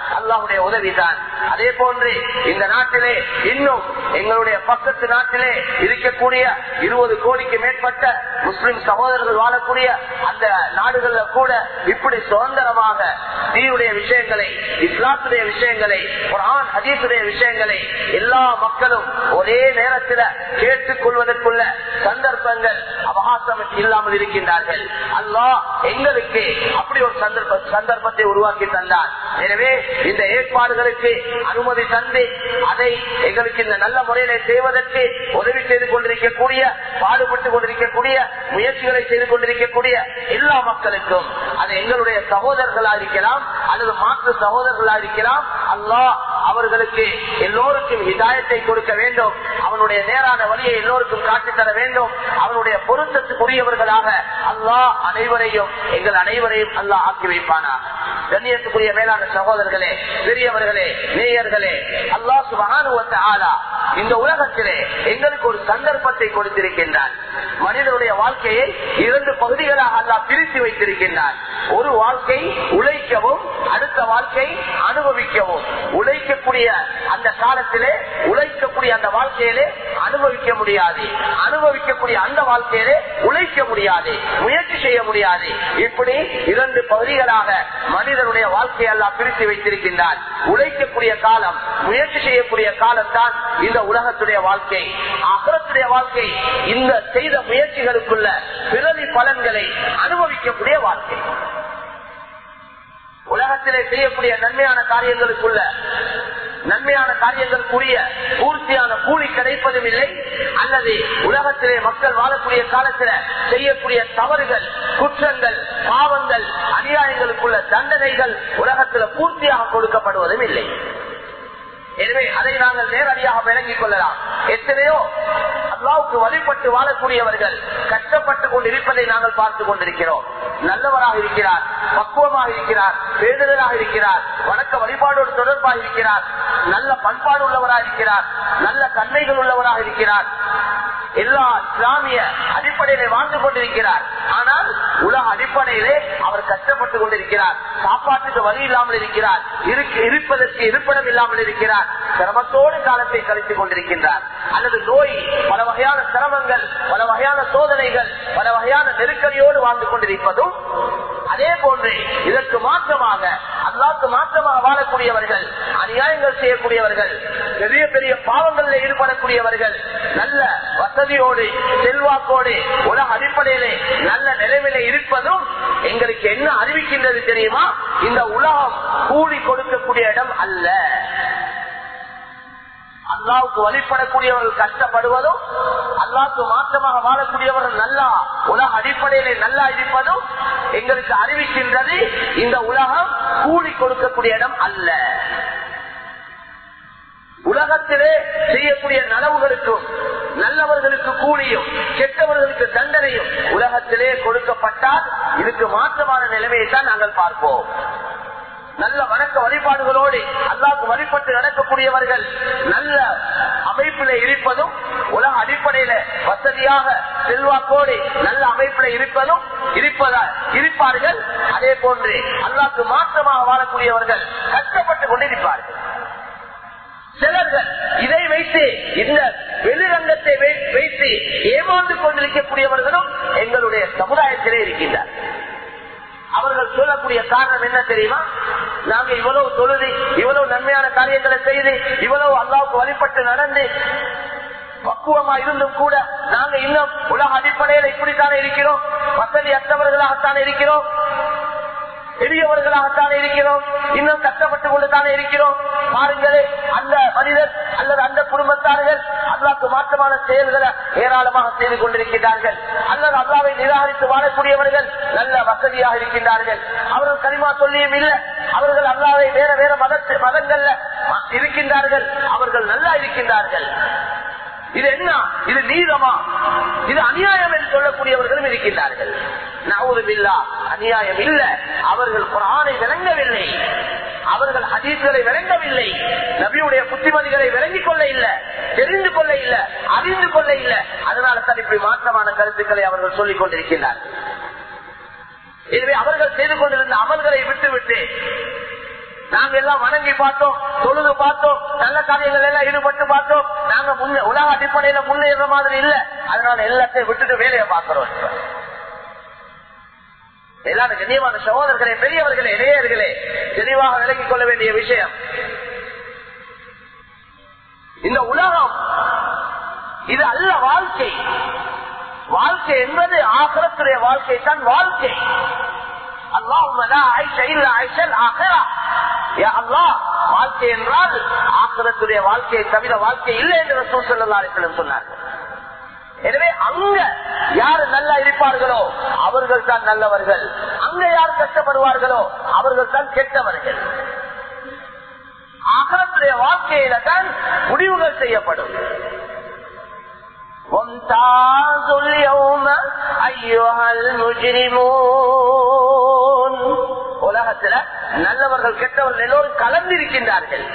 அல்லாஹுடைய உதவிதான் அதே போன்று இந்த நாட்டிலே இன்னும் எங்களுடைய பக்கத்து நாட்டிலே இருக்கக்கூடிய இருபது கோடிக்கு மேற்பட்ட முஸ்லிம் சகோதரர்கள் வாழக்கூடிய அந்த நாடுகள்ல கூட இப்படி சுதந்திரமாக தீருடைய விஷயங்களை இஸ்லாத்துடைய விஷயங்களை குரான் ஹதீசுடைய விஷயங்களை எல்லா மக்களும் ஒரே நேரத்தில் கேட்டுக் கொள்வதற்குள்ள சந்தர்ப்பங்கள் அவகாசம் இல்லாமல் இருக்கின்றார்கள் அல்லாஹ் எங்களுக்கு அப்படி ஒரு சந்தர்ப்ப சந்தர்ப்பத்தை உருவாக்கி தந்தார் எனவே இந்த ஏற்பாடுகளுக்கு அனுமதி தந்து அதை எங்களுக்கு இந்த நல்ல முறையில செய்வதற்கு உதவி செய்து கொண்டிருக்கக்கூடிய பாடுபட்டு கொண்டிருக்கக்கூடிய முயற்சிகளை செய்து கொண்டிருக்கக்கூடிய எல்லா மக்களுக்கும் அது எங்களுடைய சகோதரர்களா இருக்கலாம் அல்லது மாற்று சகோதரர்களா இருக்கலாம் அல்லாஹ் அவர்களுக்கு எல்லோருக்கும் இதாயத்தை கொடுக்க வேண்டும் அவனுடைய நேரான வழியை எல்லோருக்கும் காட்டித் தர வேண்டும் அவனுடைய பொருத்தத்துக்குரியவர்களாக அல்லாஹ் அனைவரையும் எங்கள் அனைவரையும் அல்லாஹ் ஆக்கி வைப்பானா கண்ணியத்துக்குரிய மேலான சகோதரர்களே பெரியவர்களே நேயர்களே அல்லாஹ் சுபகானுவத்த ஆளா இந்த உலகத்திலே எங்களுக்கு ஒரு சந்தர்ப்பத்தை கொடுத்திருக்கின்றார் மனிதனுடைய வாழ்க்கையை இரண்டு பகுதிகளாக அல்லாஹ் பிரித்து வைத்திருக்கின்றார் ஒரு வாழ்க்கை உழைக்கவும் அடுத்த வாழ்க்கை அனுபவிக்கவும் உழைக்கக்கூடிய அந்த காலத்திலே உழைக்கக்கூடிய அந்த வாழ்க்கையிலே அனுபவிக்க முடியாது அனுபவிக்கக்கூடிய அந்த வாழ்க்கையிலே உழைக்க முடியாது முயற்சி செய்ய முடியாது இப்படி இரண்டு பகுதிகளாக மனிதனுடைய வாழ்க்கையை எல்லாம் பிரித்து வைத்திருக்கின்றார் உழைக்கக்கூடிய காலம் முயற்சி செய்யக்கூடிய காலம் தான் இந்த உலகத்துடைய வாழ்க்கை அகரத்துடைய வாழ்க்கை இந்த செய்த முயற்சிகளுக்குள்ள பிரதி பலன்களை அனுபவிக்கக்கூடிய வாழ்க்கை உலகத்திலே செய்யக்கூடிய நன்மையான காரியங்களுக்குள்ள நன்மையான காரியங்களுக்குரிய பூர்த்தியான கூலி கிடைப்பதும் இல்லை அல்லது உலகத்திலே மக்கள் வாழக்கூடிய காலத்தில் செய்யக்கூடிய தவறுகள் குற்றங்கள் பாவங்கள் அநியாயங்களுக்குள்ள தண்டனைகள் உலகத்தில் பூர்த்தியாக கொடுக்கப்படுவதும் இல்லை எனவே அதை நாங்கள் நேரடியாக விளங்கிக் கொள்ளலாம் எத்தனையோ அல்லாவுக்கு வழிபட்டு வாழக்கூடியவர்கள் கஷ்டப்பட்டுக் கொண்டிருப்பதை நாங்கள் பார்த்து கொண்டிருக்கிறோம் நல்லவராக இருக்கிறார் பக்குவமாக இருக்கிறார் பேதலாக இருக்கிறார் வணக்க வழிபாடோடு தொடர்பாக இருக்கிறார் நல்ல பண்பாடு உள்ளவராக இருக்கிறார் நல்ல தன்மைகள் உள்ளவராக இருக்கிறார் எல்லா இஸ்லாமிய அடிப்படையிலே வாழ்ந்து கொண்டிருக்கிறார் ஆனால் உலக அடிப்படையிலே அவர் கஷ்டப்பட்டுக் கொண்டிருக்கிறார் சாப்பாட்டுக்கு வழி இல்லாமல் இருக்கிறார் இருப்பதற்கு இருப்பிடம் இல்லாமல் இருக்கிறார் சிரமத்தோடு காலத்தை கழித்துக் கொண்டிருக்கின்றார் அல்லது நோய் பல வகையான சிரமங்கள் பல வகையான சோதனைகள் பல வகையான நெருக்கடியோடு வாழ்ந்து கொண்டிருப்பதும் அதே போன்று இதற்கு மாற்றமாக அல்லாக்கு மாற்றமாக வாழக்கூடியவர்கள் அநியாயங்கள் செய்யக்கூடியவர்கள் பெரிய பெரிய பாவங்களில் ஈடுபடக்கூடியவர்கள் நல்ல வசதியோடு செல்வாக்கோடு உலக அடிப்படையிலே நல்ல நிலைமையில இருப்பதும் எங்களுக்கு என்ன அறிவிக்கின்றது தெரியுமா இந்த உலகம் கூலி கொடுக்கக்கூடிய இடம் அல்ல அல்லாவுக்கு வழிபடக்கூடியவர்கள் கஷ்டப்படுவதும் அல்லாவுக்கு மாற்றமாக வாழக்கூடியவர்கள் நல்லா உலக அடிப்படையிலே நல்லா இருப்பதும் எங்களுக்கு அறிவிக்கின்றது இந்த உலகம் கூலி கொடுக்கக்கூடிய இடம் அல்ல உலகத்திலே செய்யக்கூடிய நலவுகளுக்கும் நல்லவர்களுக்கு கூலியும் கெட்டவர்களுக்கு தண்டனையும் உலகத்திலே கொடுக்கப்பட்டால் இதுக்கு மாற்றமான நிலைமையை தான் நாங்கள் பார்ப்போம் நல்ல வணக்க வழிபாடுகளோடு அல்லாவுக்கு வழிபட்டு நடக்கக்கூடியவர்கள் நல்ல அமைப்பில இருப்பதும் உலக அடிப்படையில வசதியாக செல்வாக்கோடு நல்ல அமைப்பில இருப்பதும் இருப்பதா இருப்பார்கள் அதே போன்று அல்லாவுக்கு மாற்றமாக வாழக்கூடியவர்கள் கஷ்டப்பட்டு கொண்டிருப்பார்கள் சிலர்கள் இதை வைத்து இந்த வெளிரங்கத்தை வைத்து ஏமாந்து கொண்டிருக்கக்கூடியவர்களும் எங்களுடைய சமுதாயத்திலே இருக்கின்றார் அவர்கள் சொல்லக்கூடிய காரணம் என்ன தெரியுமா நாங்க இவ்வளவு தொழுது இவ்வளவு நன்மையான காரியங்களை செய்து இவ்வளவு அல்லாவுக்கு வழிபட்டு நடந்து பக்குவமா இருந்தும் கூட நாங்க இன்னும் உலக அடிப்படையில இப்படித்தானே இருக்கிறோம் வசதி அற்றவர்களாகத்தானே இருக்கிறோம் எளியவர்களாகத்தானே இருக்கிறோம் இன்னும் கஷ்டப்பட்டு கொண்டுதானே இருக்கிறோம் பாருங்களே அந்த மனிதர் அல்லது அந்த குடும்பத்தார்கள் அல்லாக்கு மாற்றமான செயல்களை ஏராளமாக செய்து கொண்டிருக்கிறார்கள் அல்லது அல்லாவை நிராகரித்து வாழக்கூடியவர்கள் நல்ல வசதியாக இருக்கின்றார்கள் அவர்கள் கனிமா சொல்லியும் இல்லை அவர்கள் அல்லாவை வேற வேற மதத்து மதங்கள்ல இருக்கின்றார்கள் அவர்கள் நல்லா இருக்கின்றார்கள் இது என்ன இது நீதமா இது அநியாயம் என்று சொல்லக்கூடியவர்களும் இருக்கின்றார்கள் நவுதுபில்லா அநியாயம் இல்ல அவர்கள் குரானை விளங்கவில்லை அவர்கள் ஹதீஸ்களை விளங்கவில்லை நபியுடைய புத்திமதிகளை விளங்கிக் கொள்ள இல்ல தெரிந்து கொள்ள இல்ல அறிந்து கொள்ள இல்ல அதனால தான் இப்படி மாற்றமான கருத்துக்களை அவர்கள் சொல்லிக் கொண்டிருக்கின்றார்கள் எனவே அவர்கள் செய்து கொண்டிருந்த அமல்களை விட்டுவிட்டு நாங்க எல்லாம் வணங்கி பார்த்தோம் தொழுது பார்த்தோம் நல்ல காரியங்கள் எல்லாம் ஈடுபட்டு பார்த்தோம் நாங்க முன்னே உலக அடிப்படையில முன்னேற மாதிரி இல்ல அதனால எல்லாத்தையும் விட்டுட்டு வேலையை பார்க்கிறோம் இப்ப. எல்லாரும் கண்ணியமான சகோதரர்களே பெரியவர்களே இளையர்களே தெளிவாக விலகிக் கொள்ள வேண்டிய விஷயம் இந்த உலகம் இது அல்ல வாழ்க்கை வாழ்க்கை என்பது ஆகரத்துடைய வாழ்க்கை தான் வாழ்க்கை வாழ்க்கை என்றால் ஆக்கிரத்துடைய வாழ்க்கையை தவிர வாழ்க்கை இல்லை என்று ரசூல் ஸல்லல்லாஹு அலைஹி வஸல்லம் சொன்னார்கள் எனவே அங்க யார் நல்லா இருப்பார்களோ அவர்கள் தான் நல்லவர்கள் அங்க யார் கஷ்டப்படுவார்களோ அவர்கள் தான் கெட்டவர்கள் ஆகரத்துடைய வாழ்க்கையில தான் முடிவுகள் செய்யப்படும் وامتازوا اليوم أيها المجرمون உலகத்துல நல்லவர்கள் கெட்டவர்கள் எல்லோரும் கலந்திருக்கின்றார்கள்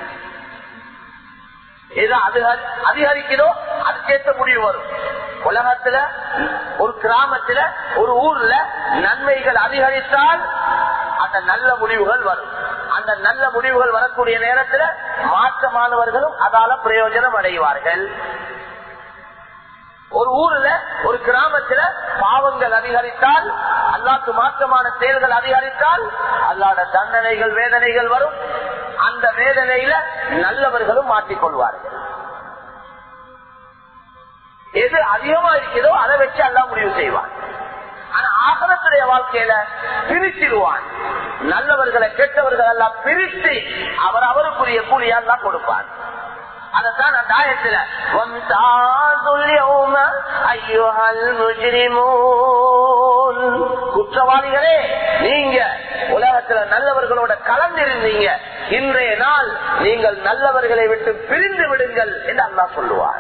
எது அதிக- அதிகரிக்கிறோ அதுக்கேற்ற முடிவு வரும் உலகத்துல ஒரு கிராமத்துல ஒரு ஊர்ல நன்மைகள் அதிகரித்தால் அந்த நல்ல முடிவுகள் வரும் அந்த நல்ல முடிவுகள் வரக்கூடிய நேரத்துல மாற்றமானவர்களும் அதால பிரயோஜனம் அடைவார்கள் ஒரு ஊர்ல ஒரு கிராமத்துல பாவங்கள் அதிகரித்தால் அல்லாக்கு மாற்றமான செயல்கள் அதிகரித்தால் அல்லாத தண்டனைகள் வேதனைகள் வரும் அந்த வேதனையில நல்லவர்களும் மாட்டிக்கொள்வார்கள் எது அதிகமா இருக்கிறதோ அதை வச்சு எல்லாம் முடிவு செய்வான் ஆனா ஆகலத்துடைய வாழ்க்கையில பிரிச்சிடுவான் நல்லவர்களை கெட்டவர்கள் எல்லாம் பிரித்து அவர் அவருக்குரிய கூலியா எல்லாம் கொடுப்பார் அதத்தான் அந்த ஆயத்துல "வம்தாதுல் யௌம அய்யுஹல் முஜ்ரிமூன்." குற்றவாளிகளே நீங்க உலகத்துல நல்லவர்களோட கலந்திருந்தீங்க இன்றைய நாள் நீங்கள் நல்லவர்களை விட்டு பிரிந்து விடுங்கள் என்று அல்லாஹ் சொல்லுவார்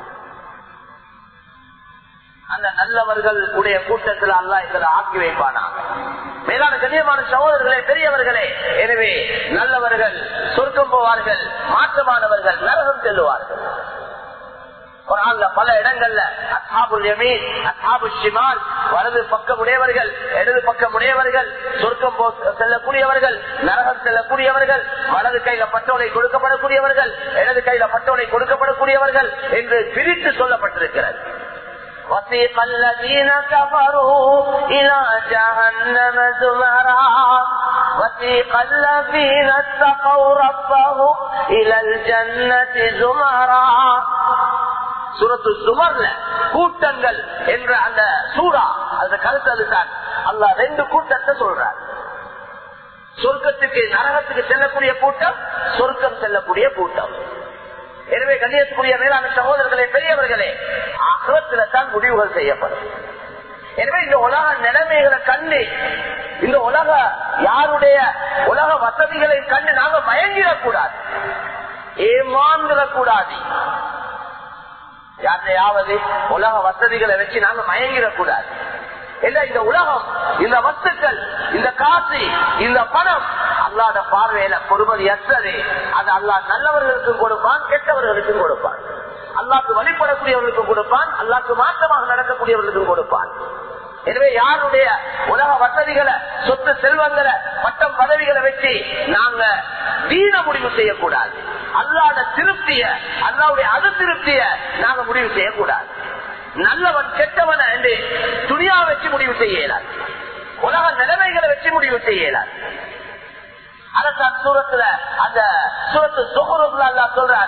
அந்த நல்லவர்கள் உடைய கூட்டத்தில் அல்லா எங்களை ஆக்கி வைப்பானா மேலான கண்ணியமான சகோதரர்களே பெரியவர்களே எனவே நல்லவர்கள் சொர்க்கம் போவார்கள் மாற்றமானவர்கள் நரகம் செல்லுவார்கள் குர்ஆன்ல பல இடங்கள்ல அஸ்ஹாபுல் யமீன் அஸ்ஹாபு ஷிமால் வலது பக்கம் உடையவர்கள் இடது பக்கம் உடையவர்கள் சொர்க்கம் போ- செல்லக்கூடியவர்கள் நரகம் செல்லக்கூடியவர்கள் வலது கையில பட்டோலை கொடுக்கப்படக்கூடியவர்கள் இடது கையில பட்டோலை கொடுக்கப்படக்கூடியவர்கள் என்று பிரித்து சொல்லப்பட்டிருக்கிறது وسيق الذين كفروا إلى جهنم زمرا وسيق الذين اتقوا ربهم إلى الجنة زمرا சூரத்து சுமர்ல கூட்டங்கள் என்ற அந்த சூறா அந்த கருத்து அதுதான் அல்ல ரெண்டு கூட்டத்தை சொல்றார் சொர்க்கத்துக்கு நரகத்துக்கு செல்லக்கூடிய கூட்டம் சொர்க்கம் செல்லக்கூடிய கூட்டம் எனவே கண்ணியத்துக்குரிய மேலான சகோதரர்களே பெரியவர்களே அகலத்தில தான் முடிவுகள் செய்யப்படும் எனவே இந்த உலக நிலைமைகளை கண்டு இந்த உலக யாருடைய உலக வசதிகளை கண்டு நாங்க மயங்கிடக்கூடாது ஏமாந்துடக்கூடாது யாரையாவது உலக வசதிகளை வச்சு நாங்க மயங்கிடக்கூடாது இல்ல இந்த உலகம் இந்த வஸ்துக்கள் இந்த காசு இந்த பணம் அல்லாத பார்வையில பொறுமதி அற்றது அது அல்லா நல்லவர்களுக்கும் கொடுப்பான் கெட்டவர்களுக்கும் கொடுப்பான் அல்லாக்கு வழிபடக்கூடியவர்களுக்கும் கொடுப்பான் அல்லாக்கு மாற்றமாக நடக்கக்கூடியவர்களுக்கும் கொடுப்பான் எனவே யாருடைய உலக வசதிகளை சொத்து செல்வங்களை பட்டம் பதவிகளை வச்சு நாங்க வீண முடிவு செய்யக்கூடாது அல்லாத திருப்திய அல்லாவுடைய அது திருப்திய நாங்க முடிவு செய்யக்கூடாது நல்லவன் கெட்டவன் என்று துணியா வச்சு முடிவு செய்யலாது உலக நிலைமைகளை வச்சு முடிவு செய்யலாது அதற்கான சூரத்துல அந்த சூரத்து சுகருக்குள்ள அல்லா சொல்றார்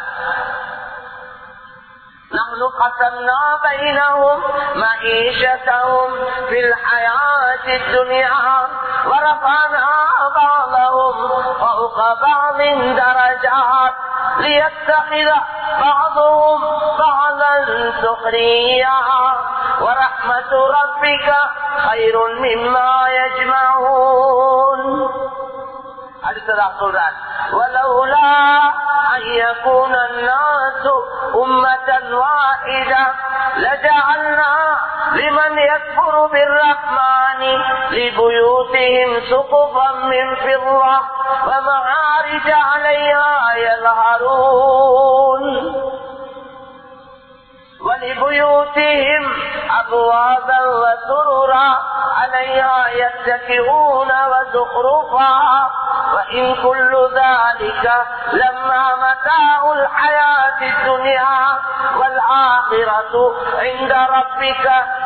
نحن قسمنا بينهم معيشتهم في الحياة الدنيا ورفعنا بعضهم فوق بعض درجات ليتخذ بعضهم بعضا سخريا ورحمة ربك خير مما يجمعون அடுத்ததாக சொல்றார் ولولا أن يكون الناس أمة واحدة لجعلنا لمن يكفر بالرحمن لبيوتهم سقفا من فضة ومعارج عليها يظهرون ولبيوتهم أبوابا وسررا عليها يتكئون وزخرفا وإن كل ذلك لما متاع الحياة الدنيا والآخرة عند ربك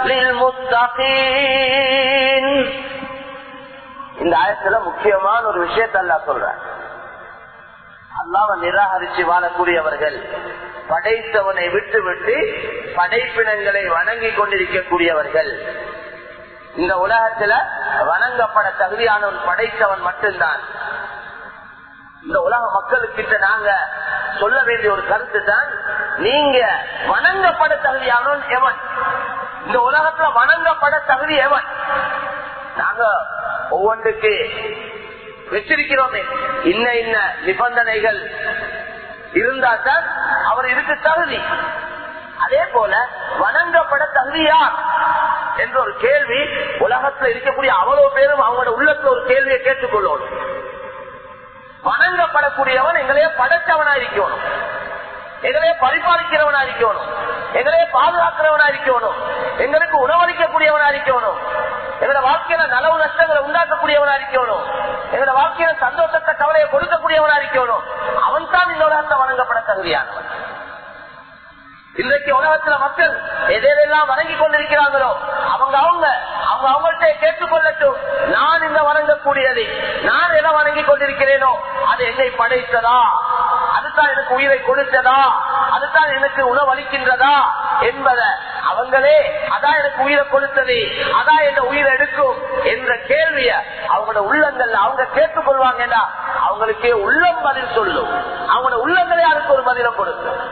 للمتقين இந்த ஆயத்துல முக்கியமான ஒரு விஷயத்த அல்லா சொல்ற அல்லாவை நிராகரிச்சு வாழக்கூடியவர்கள் படைத்தவனை விட்டு விட்டு படைப்பினங்களை வணங்கி கொண்டிருக்கக்கூடியவர்கள் இந்த உலகத்துல வணங்கப்பட தகுதியானவன் படைத்தவன் மட்டும்தான் இந்த உலக மக்களுக்கிட்ட நாங்க சொல்ல வேண்டிய ஒரு கருத்து தான் நீங்க வணங்கப்பட தகுதியானவன் எவன் இந்த உலகத்துல வணங்கப்பட தகுதி எவன் நாங்க ஒவ்வொன்றுக்கு வச்சிருக்கிறோமே இன்ன இன்ன நிபந்தனைகள் இருந்தா தான் அவர் இதுக்கு தகுதி அதே போல வணங்கப்பட தகுதியா என்ற ஒரு கேள்வி உலகத்துல இருக்கக்கூடிய அவ்வளவு பேரும் அவங்களோட உள்ளத்துல ஒரு கேள்வியை கேட்டுக்கொள்ளணும் வணங்கப்படக்கூடியவன் எங்களையே படைச்சவனா இருக்கணும் எங்களையே பரிபாலிக்கிறவனா இருக்கணும் எங்களையே பாதுகாக்கிறவனா இருக்கணும் எங்களுக்கு உணவளிக்கக்கூடியவனா இருக்கணும் எங்களோட வாழ்க்கையில நலவு நஷ்டங்களை உண்டாக்கக்கூடியவனா இருக்கணும் எங்களோட வாழ்க்கையில சந்தோஷத்தை கவலையை கொடுக்கக்கூடியவனா இருக்கணும் அவன் தான் இந்த உலகத்தை வணங்கப்பட தகுதியானவன் இன்றைக்கு உலகத்துல மக்கள் எதெல்லாம் வணங்கி கொண்டிருக்கிறாங்களோ அவங்க அவங்க அவங்க அவங்கள்ட்ட கேட்டுக்கொள்ளட்டும் நான் இந்த வணங்கக்கூடியது நான் எதை வணங்கி கொண்டிருக்கிறேனோ அது என்னை படைத்ததா அதுதான் எனக்கு உயிரை கொடுத்ததா அதுதான் எனக்கு உணவளிக்கின்றதா என்பத அவங்களே அதான் எனக்கு உயிரை கொடுத்தது அதான் என்ன உயிரை எடுக்கும் என்ற கேள்விய அவங்களோட உள்ளங்கள்ல அவங்க கேட்டுக்கொள்வாங்கன்னா அவங்களுக்கே உள்ளம் பதில் சொல்லும் அவங்களோட உள்ளங்களே அதுக்கு ஒரு பதிலை கொடுக்கும்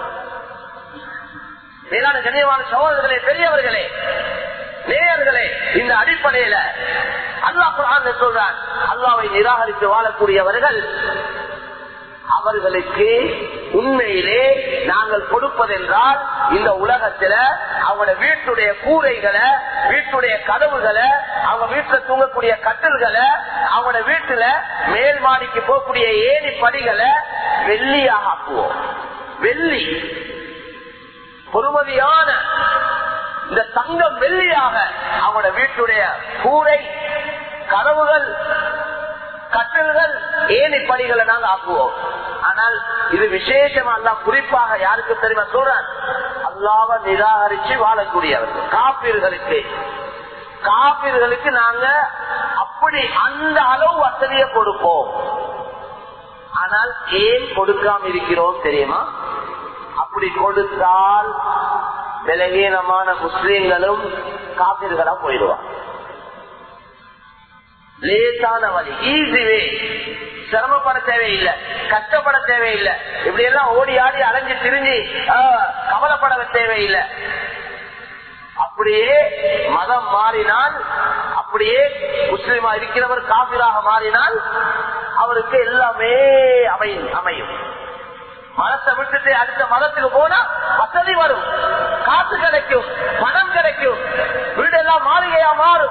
மேலான கண்ணியமான சகோதரர்களே பெரியவர்களே நேயர்களே இந்த அடிப்படையில அல்லாஹ் குரான் சொல்றான் அல்லாவை நிராகரித்து வாழக்கூடியவர்கள் அவர்களுக்கு உண்மையிலே நாங்கள் கொடுப்பதென்றால் இந்த உலகத்துல அவங்களோட வீட்டுடைய கூரைகளை வீட்டுடைய கதவுகளை அவங்க வீட்டுல தூங்கக்கூடிய கட்டில்களை அவங்களோட வீட்டுல மேல் மாடிக்கு போகக்கூடிய ஏணி படிகளை வெள்ளியாக ஆக்குவோம் வெள்ளி பொறுமதியான இந்த தங்கம் வெள்ளியாக அவங்களோட வீட்டுடைய கூரை கதவுகள் கட்டல்கள் ஏனி படிகளை நாங்க ஆக்குவோம் ஆனால் இது விசேஷமா அல்ல குறிப்பாக யாருக்கு தெரியுமா சொல்றான் அல்லாவ நிராகரிச்சு வாழக்கூடியவர்கள் காப்பீர்களுக்கு காப்பீர்களுக்கு நாங்க அப்படி அந்த அளவு வசதியை கொடுப்போம் ஆனால் ஏன் கொடுக்காம இருக்கிறோம் தெரியுமா அப்படி கொடுத்தால் விலகீனமான முஸ்லீம்களும் காப்பீர்களா போயிடுவாங்க லேசான வழி ஈஸி வே சிரமப்பட தேவையில்லை கஷ்டப்பட தேவையில்லை இப்படி எல்லாம் ஓடி ஆடி அலைஞ்சு திரிஞ்சு கவலைப்பட தேவையில்லை அப்படியே மதம் மாறினால் அப்படியே முஸ்லீமா இருக்கிறவர் காபிராக மாறினால் அவருக்கு எல்லாமே அமையும் அமையும் மதத்தை விட்டுட்டு அடுத்த மதத்துக்கு போனா வசதி வரும் காசு கிடைக்கும் பணம் கிடைக்கும் வீடெல்லாம் மாளிகையா மாறும்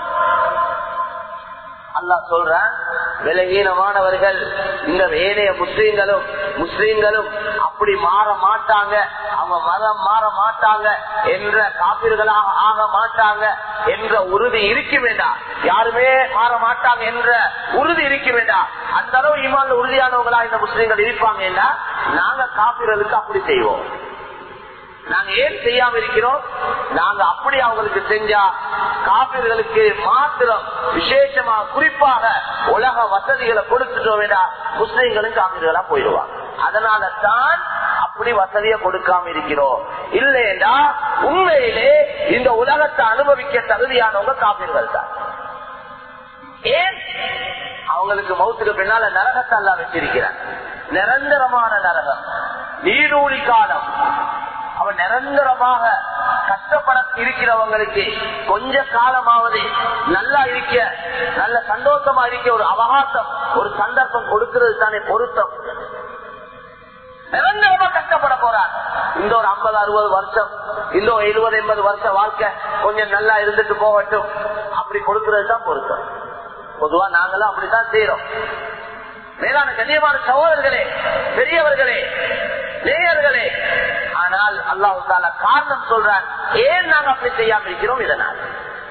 அல்லா சொல்றான் விலகீனமானவர்கள் இந்த ஏனைய முஸ்லீம்களும் முஸ்லீம்களும் அப்படி மாற மாட்டாங்க அவங்க மதம் மாற மாட்டாங்க என்ற காப்பீர்களாக ஆக மாட்டாங்க என்ற உறுதி இருக்க வேண்டாம் யாருமே மாற மாட்டாங்க என்ற உறுதி இருக்க வேண்டாம் அந்த அளவு இமான் உறுதியானவங்களா இந்த முஸ்லீம்கள் இருப்பாங்க நாங்க காப்பீர்களுக்கு அப்படி செய்வோம் நாங்க ஏன் செய்யாம இருக்கிறோம் நாங்க அப்படி அவங்களுக்கு செஞ்சா காப்பீர்களுக்கு மாத்திரம் விசேஷமா குறிப்பாக உலக வசதிகளை கொடுத்துட்டோம் வேண்டாம் முஸ்லீம்களும் காப்பீர்களா போயிடுவாங்க அதனால தான் அப்படி வசதியை கொடுக்காம இருக்கிறோம் இல்லையா உண்மையிலே இந்த உலகத்தை அனுபவிக்க தகுதியானவங்க காப்பீர்கள் தான் ஏன் அவங்களுக்கு மௌத்துக்கு பின்னால நரகத்தை எல்லாம் வச்சிருக்கிறான் நிரந்தரமான நரகம் நீடூழி காலம் அவன் நிரந்தரமாக கஷ்டப்பட இருக்கிறவங்களுக்கு கொஞ்ச காலமாவது நல்லா இருக்க நல்ல சந்தோஷமா இருக்க ஒரு அவகாசம் ஒரு சந்தர்ப்பம் கொடுக்கிறது தானே பொருத்தம் நிரந்தரமா கஷ்டப்பட போறார் இந்த ஒரு ஐம்பது அறுபது வருஷம் இந்த ஒரு எழுபது எண்பது வருஷம் வாழ்க்கை கொஞ்சம் நல்லா இருந்துட்டு போகட்டும் அப்படி கொடுக்கிறது தான் பொருத்தம் பொதுவா நாங்களும் அப்படித்தான் செய்யறோம் மேலான கண்ணியமான சகோதரர்களே பெரியவர்களே நேயர்களே ஆனால் அல்லாஹு தாலா காரணம் சொல்றான் ஏன் நாங்க அப்படி செய்யாம இருக்கிறோம் இதனால்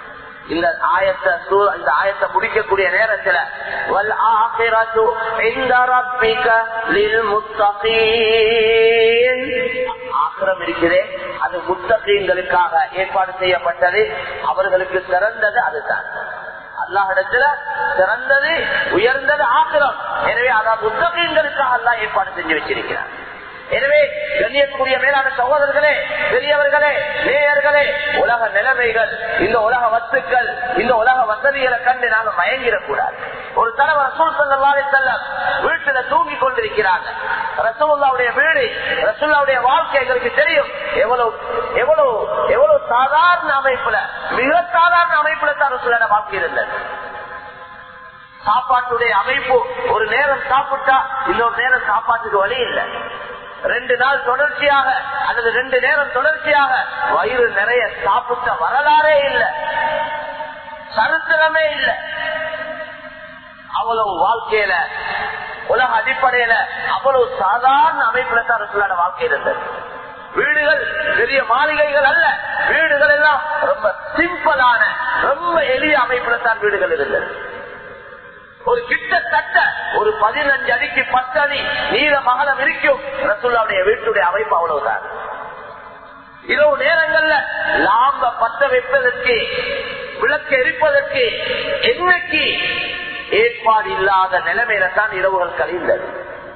இந்த ஆயத்தை சூ- இந்த ஆயத்தை முடிக்கக்கூடிய நேரத்துல வல் ஆகிரத்து இந்த ரப்பிக லில் முத்தகீன் ஆக்கிரம் இருக்கிறே அது முத்தகீன்களுக்காக ஏற்பாடு செய்யப்பட்டது அவர்களுக்கு சிறந்தது அதுதான் அல்லாஹிடத்துல சிறந்தது உயர்ந்தது ஆக்கிரம் எனவே அதான் முத்தகீன்களுக்காக அல்லாஹ் ஏற்பாடு செஞ்சு வச்சிருக்கிறார் எனவே கண்ணியக்கூடிய மேலான சகோதரர்களே பெரியவர்களே நேயர்களே உலக நிலைமைகள் இந்த உலக வத்துக்கள் இந்த உலக வசதிகளை கண்டு நாங்க மயங்கிடக்கூடாது ஒரு தடவை ரசூல் சல்லாவே செல்லம் வீட்டுல தூங்கி கொண்டிருக்கிறாங்க ரசூல்லாவுடைய வீடு ரசூல்லாவுடைய வாழ்க்கை எங்களுக்கு தெரியும் எவ்வளவு எவ்வளவு எவ்வளவு சாதாரண அமைப்புல மிக சாதாரண அமைப்புல தான் ரசூலோட வாழ்க்கை இருந்தது சாப்பாட்டுடைய அமைப்பு ஒரு நேரம் சாப்பிட்டா இன்னொரு நேரம் சாப்பாட்டுக்கு வழி இல்லை ரெண்டு நாள் தொடர்ச்சியாக அல்லது ரெண்டு நேரம் தொடர்ச்சியாக வயிறு நிறைய சாப்பிட்ட வரலாறே இல்லை சரித்திரமே இல்லை அவ்வளவு வாழ்க்கையில உலக அடிப்படையில அவ்வளவு சாதாரண அமைப்புல தான் ரசூலோட வாழ்க்கை இருந்தது வீடுகள் பெரிய மாளிகைகள் அல்ல வீடுகள் எல்லாம் ரொம்ப சிம்பிளான ரொம்ப எளிய அமைப்புல தான் வீடுகள் இருந்தது ஒரு கிட்டத்தட்ட ஒரு பதினஞ்சு அடிக்கு பத்து அடி நீல மகளம் இருக்கும் ரசூல்லாவுடைய வீட்டுடைய அமைப்பு அவ்வளவுதான் இரவு நேரங்கள்ல லாம்ப பத்த வைப்பதற்கு விளக்கு எரிப்பதற்கு என்னைக்கு ஏற்பாடு இல்லாத நிலைமையில தான் இரவுகள் கழிந்தது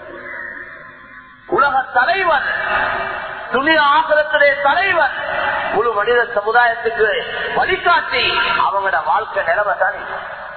உலக தலைவர் துணிய ஆகலத்துடைய தலைவர் முழு மனித சமுதாயத்துக்கு வழிகாட்டி அவங்களோட வாழ்க்கை நிலைமை தான் இது.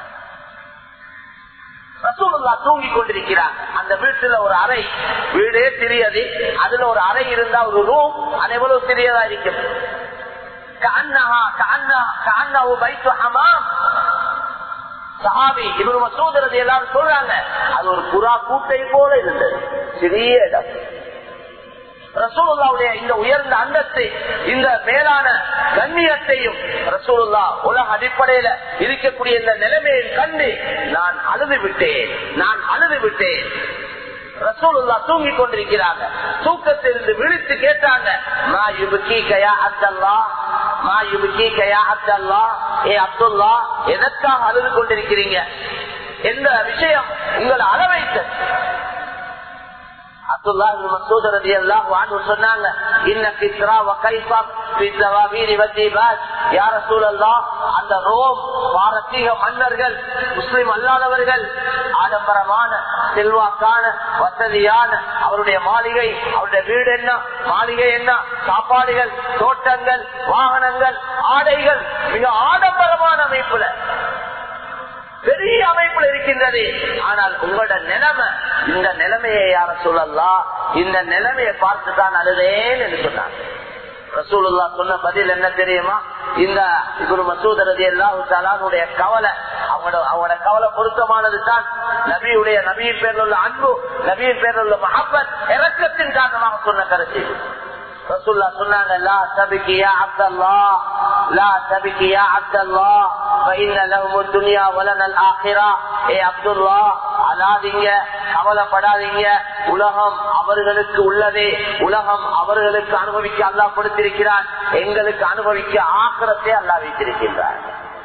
ரசூலுல்லா தூங்கி கொண்டிருக்கிறாங்க அந்த வீட்டுல ஒரு அறை வீடே சிறியது அதுல ஒரு அறை இருந்தா ஒரு ரூம் அது எவ்வளவு சிறியதா இருக்கும் كأنها كأنها كأنه بيت حمام சஹாபி இவரு மசூதரது எல்லாரும் சொல்றாங்க அது ஒரு புறா கூட்டை போல இருந்தது சிறிய இடம் ரசூலுல்லாவுடைய இந்த உயர்ந்த அந்தத்தை இந்த மேலான கண்ணியத்தையும் ரசூலுல்லா உலக அடிப்படையில இருக்கக்கூடிய இந்த நிலைமையை கண்டு நான் அழுது விட்டேன் நான் அழுது விட்டேன் ரசூலுல்லா தூங்கி கொண்டிருக்கிறாங்க தூக்கத்திலிருந்து விழித்து கேட்டாங்க மா யுபுக்கி கயா அப்தல்லா மா யுபுக்கி கயா அப்தல்லா ஏ அப்துல்லா எதற்காக அழுது கொண்டிருக்கிறீங்க எந்த விஷயம் உங்களை அளவைத்தது அப்துல்லா இப்னு மஸ்ஊத் ரலியல்லாஹு அன்ஹு சொன்னாங்க இன்ன கிஸ்ரா வ கைஸா ஃபி தவாபீர் வ தீபாத் யா ரசூலல்லாஹ் அந்த ரோம் பாரசீக மன்னர்கள் முஸ்லிம் அல்லாதவர்கள் ஆடம்பரமான செல்வாக்கான வசதியான அவருடைய மாளிகை அவருடைய வீடு என்ன மாளிகை என்ன சாப்பாடுகள் தோட்டங்கள் வாகனங்கள் ஆடைகள் மிக ஆடம்பரமான அமைப்புல பெரிய அமைப்புல இருக்கின்றது ஆனால் உங்களோட நிலைமை இந்த நிலைமையை யார சொல்லலாம் இந்த நிலைமையை பார்த்துதான் அழுதேன்னு என்று சொன்னாங்க ரசூலுல்லா சொன்ன பதில் என்ன தெரியுமா இந்த குரு மசூதரதி எல்லாவுடைய கவலை அவங்களோட அவங்களோட கவலை பொருத்தமானது தான் நபியுடைய நபியின் பேரில் உள்ள அன்பு நபியின் பேரில் உள்ள மஹப்பத் இறக்கத்தின் காரணமாக சொன்ன கருத்து ரசூல்லா சொன்னாங்க லா தபிக்கி யா அப்தல்லா லா தபிக்கி யா அப்தல்லா فإن لهم الدنيا ولنا الآخرة ஏ அப்துல்லா அழாதீங்க கவலைப்படாதீங்க உலகம் அவர்களுக்கு உள்ளதே உலகம் அவர்களுக்கு அனுபவிக்க அல்லா கொடுத்திருக்கிறான் எங்களுக்கு அனுபவிக்க ஆக்கிரத்தை அல்லா வைத்திருக்கின்றார்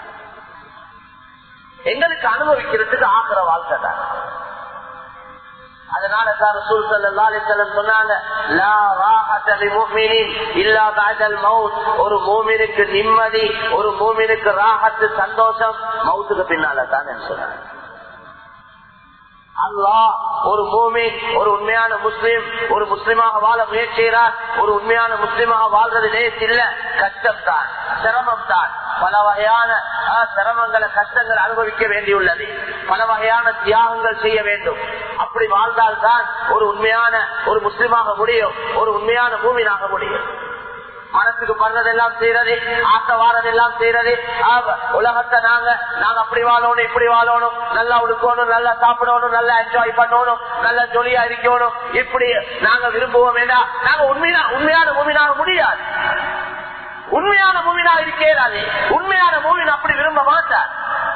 எங்களுக்கு அனுபவிக்கிறதுக்கு ஆக்கிர வாழ்க்கை தான் அதனால தான் ரசூல் ஸல்லல்லாஹு அலைஹி வஸல்லம் சொன்னாங்க லா ராஹத லிமுஃமினின் இல்லா பஅதல் மவுத் ஒரு மூமினுக்கு நிம்மதி ஒரு மூமினுக்கு ராஹத் சந்தோஷம் மவுத்துக்கு பின்னால தான் சொன்னாங்க அல்லாஹ் ஒரு மூமின் ஒரு உண்மையான முஸ்லீம் ஒரு முஸ்லிமாக வாழ முயற்சிகிறார் ஒரு உண்மையான முஸ்லிமாக வாழ்றது லேஸ் இல்ல கஷ்டம் தான் சிரமம் தான் பல வகையான அஹ், சிரமங்களை கஷ்டங்கள் அனுபவிக்க வேண்டியுள்ளது பல வகையான தியாகங்கள் செய்ய வேண்டும் அப்படி வாழ்ந்தால்தான் ஒரு உண்மையான ஒரு முஸ்லிமாக முடியும் ஒரு உண்மையான மூமினாக முடியும் மனசுக்கு படுறதெல்லாம் செய்யறது ஆசை வாரதெல்லாம் செய்யறது ஆக, உலகத்தை நாங்க நாங்க அப்படி வாழணும் இப்படி வாழணும் நல்லா உடுக்கணும் நல்லா சாப்பிடணும் நல்லா என்ஜாய் பண்ணணும் நல்லா ஜொலியா இருக்கணும் இப்படி நாங்க விரும்புவோம் வேண்டாம் நாங்க உண்மையா உண்மையான மூவினாக முடியாது உண்மையான மூவினா இருக்கேடாது உண்மையான மூவின் அப்படி விரும்ப மாட்டார்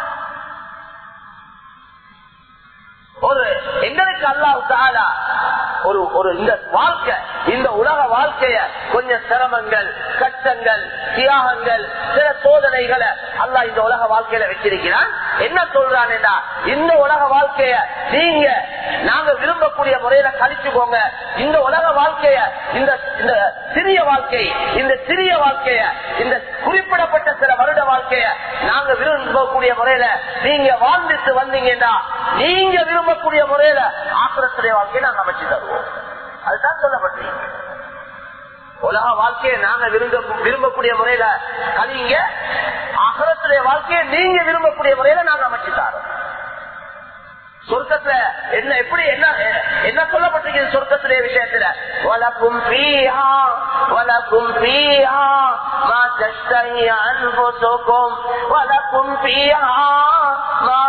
ஒரு எங்களுக்கு அல்லாஹ் தாலா ஒரு ஒரு இந்த வாழ்க்கை இந்த உலக வாழ்க்கைய கொஞ்சம் சிரமங்கள் கஷ்டங்கள் தியாகங்கள் சில சோதனைகளை அல்லாஹ் இந்த உலக வாழ்க்கையில வச்சிருக்கிறான் என்ன சொல்றான் இந்த உலக வாழ்க்கைய நீங்க நாங்க விரும்பக்கூடிய முறையில கழிச்சுக்கோங்க இந்த உலக வாழ்க்கைய இந்த இந்த சிறிய வாழ்க்கை இந்த சிறிய வாழ்க்கைய இந்த குறிப்பிடப்பட்ட சில வருட வாழ்க்கைய நாங்க விரும்பக்கூடிய முறையில நீங்க வாழ்ந்துட்டு வந்தீங்கன்னா நீங்க விரும்பக்கூடிய முறையில ஆசிரத்துடைய வாழ்க்கையை நாங்க அமைச்சு தருவோம் அதுதான் சொல்லப்பட்டிருக்கு உலக வாழ்க்கையை நாங்க விரும்ப விரும்பக்கூடிய முறையில கழிங்க அகரத்துடைய வாழ்க்கையை நீங்க விரும்பக்கூடிய முறையில நாங்க அமைச்சு தரோம் சொர்க்கத்துல என்ன எப்படி என்ன என்ன சொல்லப்பட்டிருக்கு சொர்க்கத்துடைய விஷயத்துல வலக்கும் பீஹா வலக்கும் பீஹா மா தஷ்தஹி அன்ஃபுசுகும் வலக்கும் பீஹா மா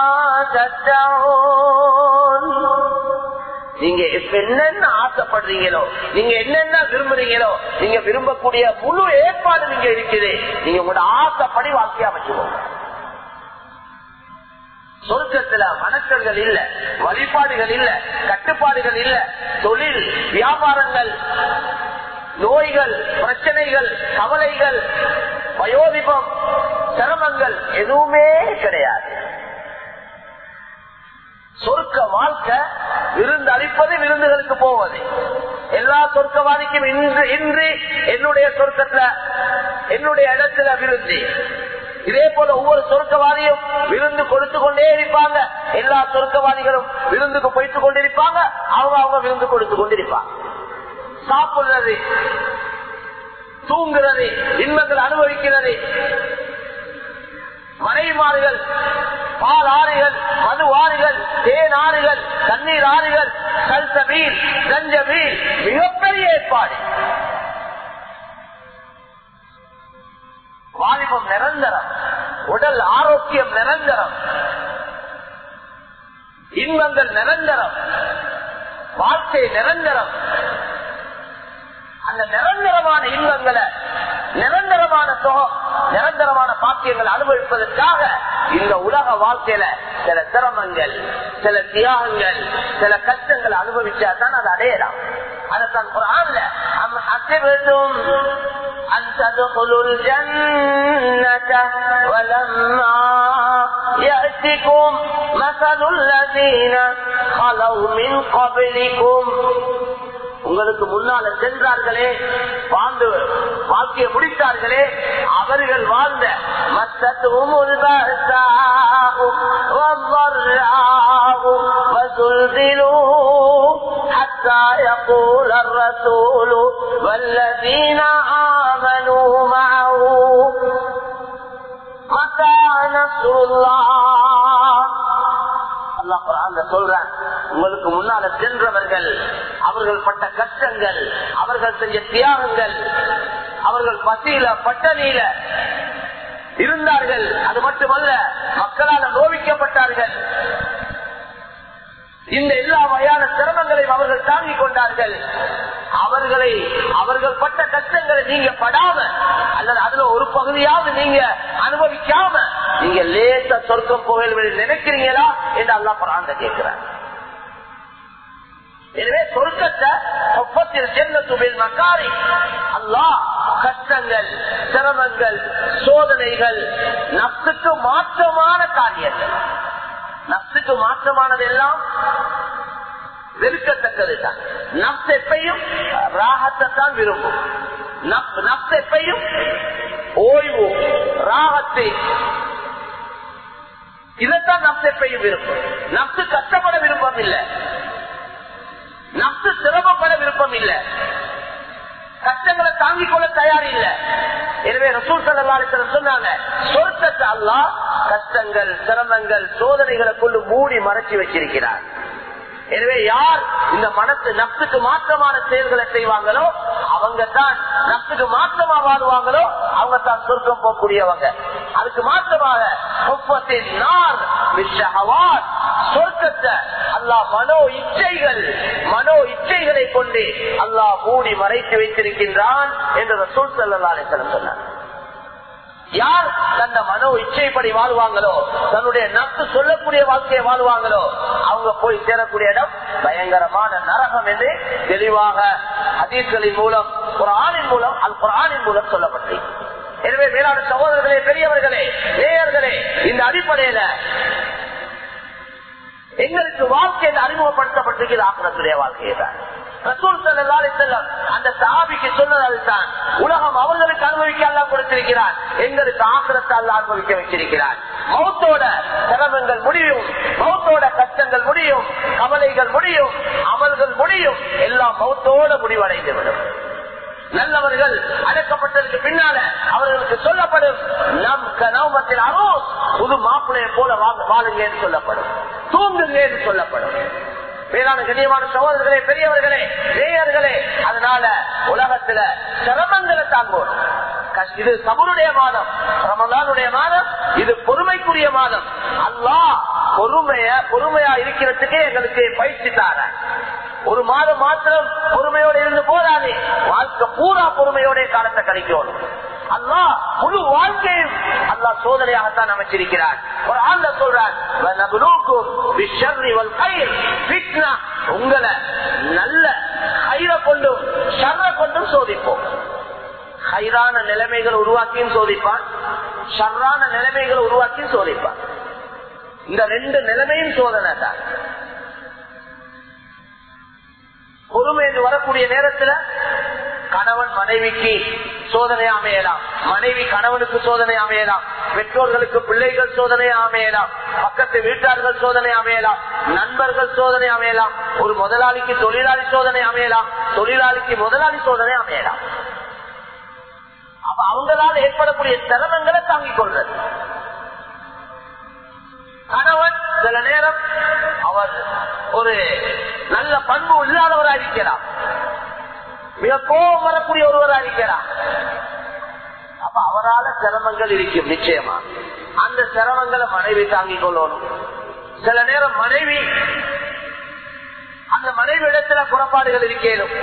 தத்தஊன் நீங்க இப்ப என்னென்ன ஆசைப்படுறீங்களோ நீங்க என்னென்ன விரும்புறீங்களோ நீங்க விரும்பக்கூடிய முழு ஏற்பாடு நீங்க இருக்குது நீங்க உங்களோட ஆசைப்படி வாழ்க்கையா வச்சுக்கோங்க சொர்க்கத்துல வணக்கங்கள் இல்ல வழிபாடுகள் இல்ல கட்டுப்பாடுகள் இல்ல தொழில் வியாபாரங்கள் நோய்கள் பிரச்சனைகள் கவலைகள் வயோதிபம் சிரமங்கள் எதுவுமே கிடையாது சொர்க்க வாழ்க்கை விருந்து அளிப்பது விருந்துகளுக்கு போவது எல்லா சொர்க்கவாதிக்கும் இன்று இன்று என்னுடைய சொர்க்கத்துல என்னுடைய இடத்துல விருந்து இதே போல ஒவ்வொரு சொர்க்கவாதியும் விருந்து கொடுத்து கொண்டே இருப்பாங்க எல்லா சொர்க்கவாதிகளும் விருந்துக்கு போயிட்டு கொண்டிருப்பாங்க அவங்க அவங்க விருந்து கொடுத்து கொண்டிருப்பாங்க சாப்பிடுறது தூங்குறது இன்பங்கள் அனுபவிக்கிறது மறைமாறுகள் பால் ஆறுகள் மது ஆறுகள் தேன் ஆறுகள் தண்ணீர் ஆறுகள் கல்சமீர் கஞ்சமீர் மிகப்பெரிய ஏற்பாடு வாலிபம் நிரந்தரம் உடல் ஆரோக்கியம் நிரந்தரம் இன்பங்கள் நிரந்தரம் வாழ்க்கை நிரந்தரம் அந்த நிரந்தரமான இன்பங்களை நிரந்தரமான சுகம் நிரந்தரமான பாக்கியங்கள் அனுபவிப்பதற்காக இந்த உலக வாழ்க்கையில சில சிரமங்கள் சில தியாகங்கள் சில கஷ்டங்களை அனுபவிச்சா தான் அது அடையலாம் அதைத்தான் குரான்ல அம் ஹசிபத்தும் أن تدخلوا الجنة ولما يأتكم مثل الذين خلوا من قبلكم உங்களுக்கு முன்னால சென்றார்களே வாழ்ந்து வாழ்க்கையை முடித்தார்களே அவர்கள் வாழ்ந்த மத்தத்துவம் حتى يقول الرسول والذين آمنوا معه متى نصر الله அல்லாஹ் குரான்ல சொல்றான் உங்களுக்கு முன்னால சென்றவர்கள் அவர்கள் பட்ட கஷ்டங்கள் அவர்கள் செஞ்ச தியாகங்கள் அவர்கள் பசியில பட்டணியில இருந்தார்கள் அது மட்டுமல்ல மக்களால் நோவிக்கப்பட்டார்கள் இந்த எல்லா வகையான சிரமங்களையும் அவர்கள் தாங்கிக் கொண்டார்கள் அவர்களை அவர்கள் பட்ட கஷ்டங்களை நீங்க படாம அல்லது அதுல ஒரு பகுதியாவது நீங்க அனுபவிக்காம நீங்க லேச சொர்க்கம் புகழ்வதை நினைக்கிறீங்களா என்று அல்லா பராந்த கேட்கிறார் எனவே சொர்க்கத்தை ஒப்பத்தில் சென்னத்துபில் மக்காரி அல்லாஹ் கஷ்டங்கள் சிரமங்கள் சோதனைகள் நப்சுக்கு மாற்றமான காரியங்கள் நப்சுக்கு மாற்றமானது எல்லாம் வெறுக்கத்தக்கது தான் நப்ஸ் எப்பையும் ராகத்தை தான் விரும்பும் நப்ஸ் எப்பையும் ஓய்வு ராகத்தை இதைத்தான் நப்ஸ் எப்பையும் விரும்பும் நப்சு கஷ்டப்பட விருப்பம் இல்லை நப்சு சிரமப்பட விருப்பம் இல்லை கஷ்டங்களை தாங்கிக் கொள்ள தயார் இல்ல எனவே ரசூல் சல்லாசலம் சொன்னாங்க சொர்க்கத்தை அல்லா கஷ்டங்கள் சிரமங்கள் சோதனைகளை கொண்டு மூடி மறைச்சி வச்சிருக்கிறார் எனவே யார் இந்த மனசு நப்சுக்கு மாற்றமான செயல்களை செய்வாங்களோ அவங்க தான் நப்சுக்கு மாற்றமா வாழ்வாங்களோ அவங்க தான் சொர்க்கம் போகக்கூடியவங்க அதுக்கு மாற்றமாக சொர்க்கத்தை அல்லாஹ் மனோ இச்சைகள் மனோ இச்சைகளை கொண்டு அல்லாஹ் மூடி மறைத்து வைத்திருக்கின்றான் என்று ரசூல் சல்லாலே சொன்னார் யார் தந்த மனோ இச்சைப்படி வாழ்வாங்களோ தன்னுடைய நட்பு சொல்லக்கூடிய வாழ்க்கையை வாழ்வாங்களோ அவங்க போய் சேரக்கூடிய இடம் பயங்கரமான நரகம் என்று தெளிவாக அதீர்களின் மூலம் ஒரு ஆணின் மூலம் அது ஒரு ஆணின் மூலம் சொல்லப்பட்டு எனவே மேலான சகோதரர்களே பெரியவர்களே நேயர்களே இந்த அடிப்படையில எங்களுக்கு வாழ்க்கை அறிமுகப்படுத்தப்பட்டிருக்கிறது ஆக்கிரத்துடைய வாழ்க்கையை தான் ரசூல் ஸல்லல்லாஹு அலைஹி வஸல்லம் அந்த சஹாபிக்கு சொன்னது அதுதான் உலகம் அவர்களுக்கு அனுபவிக்க எல்லாம் கொடுத்திருக்கிறார் எங்களுக்கு ஆக்கிரத்தை அல்ல அனுபவிக்க வச்சிருக்கிறார் மௌத்தோட சிரமங்கள் முடியும் மௌத்தோட கஷ்டங்கள் முடியும் கவலைகள் முடியும் அமல்கள் முடியும் எல்லாம் மௌத்தோட முடிவடைந்து விடும் நல்லவர்கள் அடக்கப்பட்டதற்கு பின்னால அவர்களுக்கு சொல்லப்படும் நம் கனவுமத்தில் அரோ புது மாப்பிளைய போல வா- வாழுங்க என்று சொல்லப்படும் தூங்குங்க என்று சொல்லப்படும் வேளாண் கண்ணியமான சகோதரர்களே பெரியவர்களே நேயர்களே அதனால உலகத்துல சிரமங்களை தாங்குவோம் கஷ்- இது சபருடைய மாதம் ரமலானுடைய மாதம் இது பொறுமைக்குரிய மாதம் அல்லாஹ் பொறுமைய பொறுமையா இருக்கிறதுக்கே எங்களுக்கு பயிற்சி தாரேன் ஒரு மாதம் மாத்திரம் பொறுமையோடு இருந்து போதாது வாழ்க்கை பூரா பொறுமையோட காலத்தை கழிக்கணும் அல்லாஹ் முழு வாழ்க்கையும் அல்லாஹ் சோதனையாகத்தான் அமைச்சிருக்கிறார் ஒரு ஆண்ட சொல்றார் "வநபுலூக்கும் பிஷ்ஷர்ரி வல் கைர்." ஃபித்னா உங்களை நல்ல கயிற கொண்டும் ஷர்ர கொண்டும் சோதிப்போம் ஹைரான நிலைமைகள் உருவாக்கியும் சோதிப்பான் ஷர்ரான நிலைமைகள் உருவாக்கியும் சோதிப்பான் இந்த ரெண்டு நிலைமையும் சோதனை தான் பொறுமை என்று வரக்கூடிய நேரத்துல கணவன் மனைவிக்கு சோதனை அமையலாம் மனைவி கணவனுக்கு சோதனை அமையலாம் பெற்றோர்களுக்கு பிள்ளைகள் சோதனை அமையலாம் பக்கத்து வீட்டார்கள் சோதனை அமையலாம் நண்பர்கள் சோதனை அமையலாம் ஒரு முதலாளிக்கு தொழிலாளி சோதனை அமையலாம் தொழிலாளிக்கு முதலாளி சோதனை அமையலாம் அப்ப அவங்களால் ஏற்படக்கூடிய சிரமங்களை தாங்கிக் கொள்றது கணவன் சில நேரம் அவர் ஒரு நல்ல பண்பு இல்லாதவராக இருக்கிறார் மிக கோபம் வரக்கூடிய ஒருவராக இருக்கிறார் அப்ப அவரால சிரமங்கள் இருக்கும் நிச்சயமா அந்த சிரமங்களை மனைவி தாங்கிக் கொள்ளணும் சில நேரம் மனைவி அந்த மனைவி இடத்துல குறைபாடுகள் இருக்கேனும்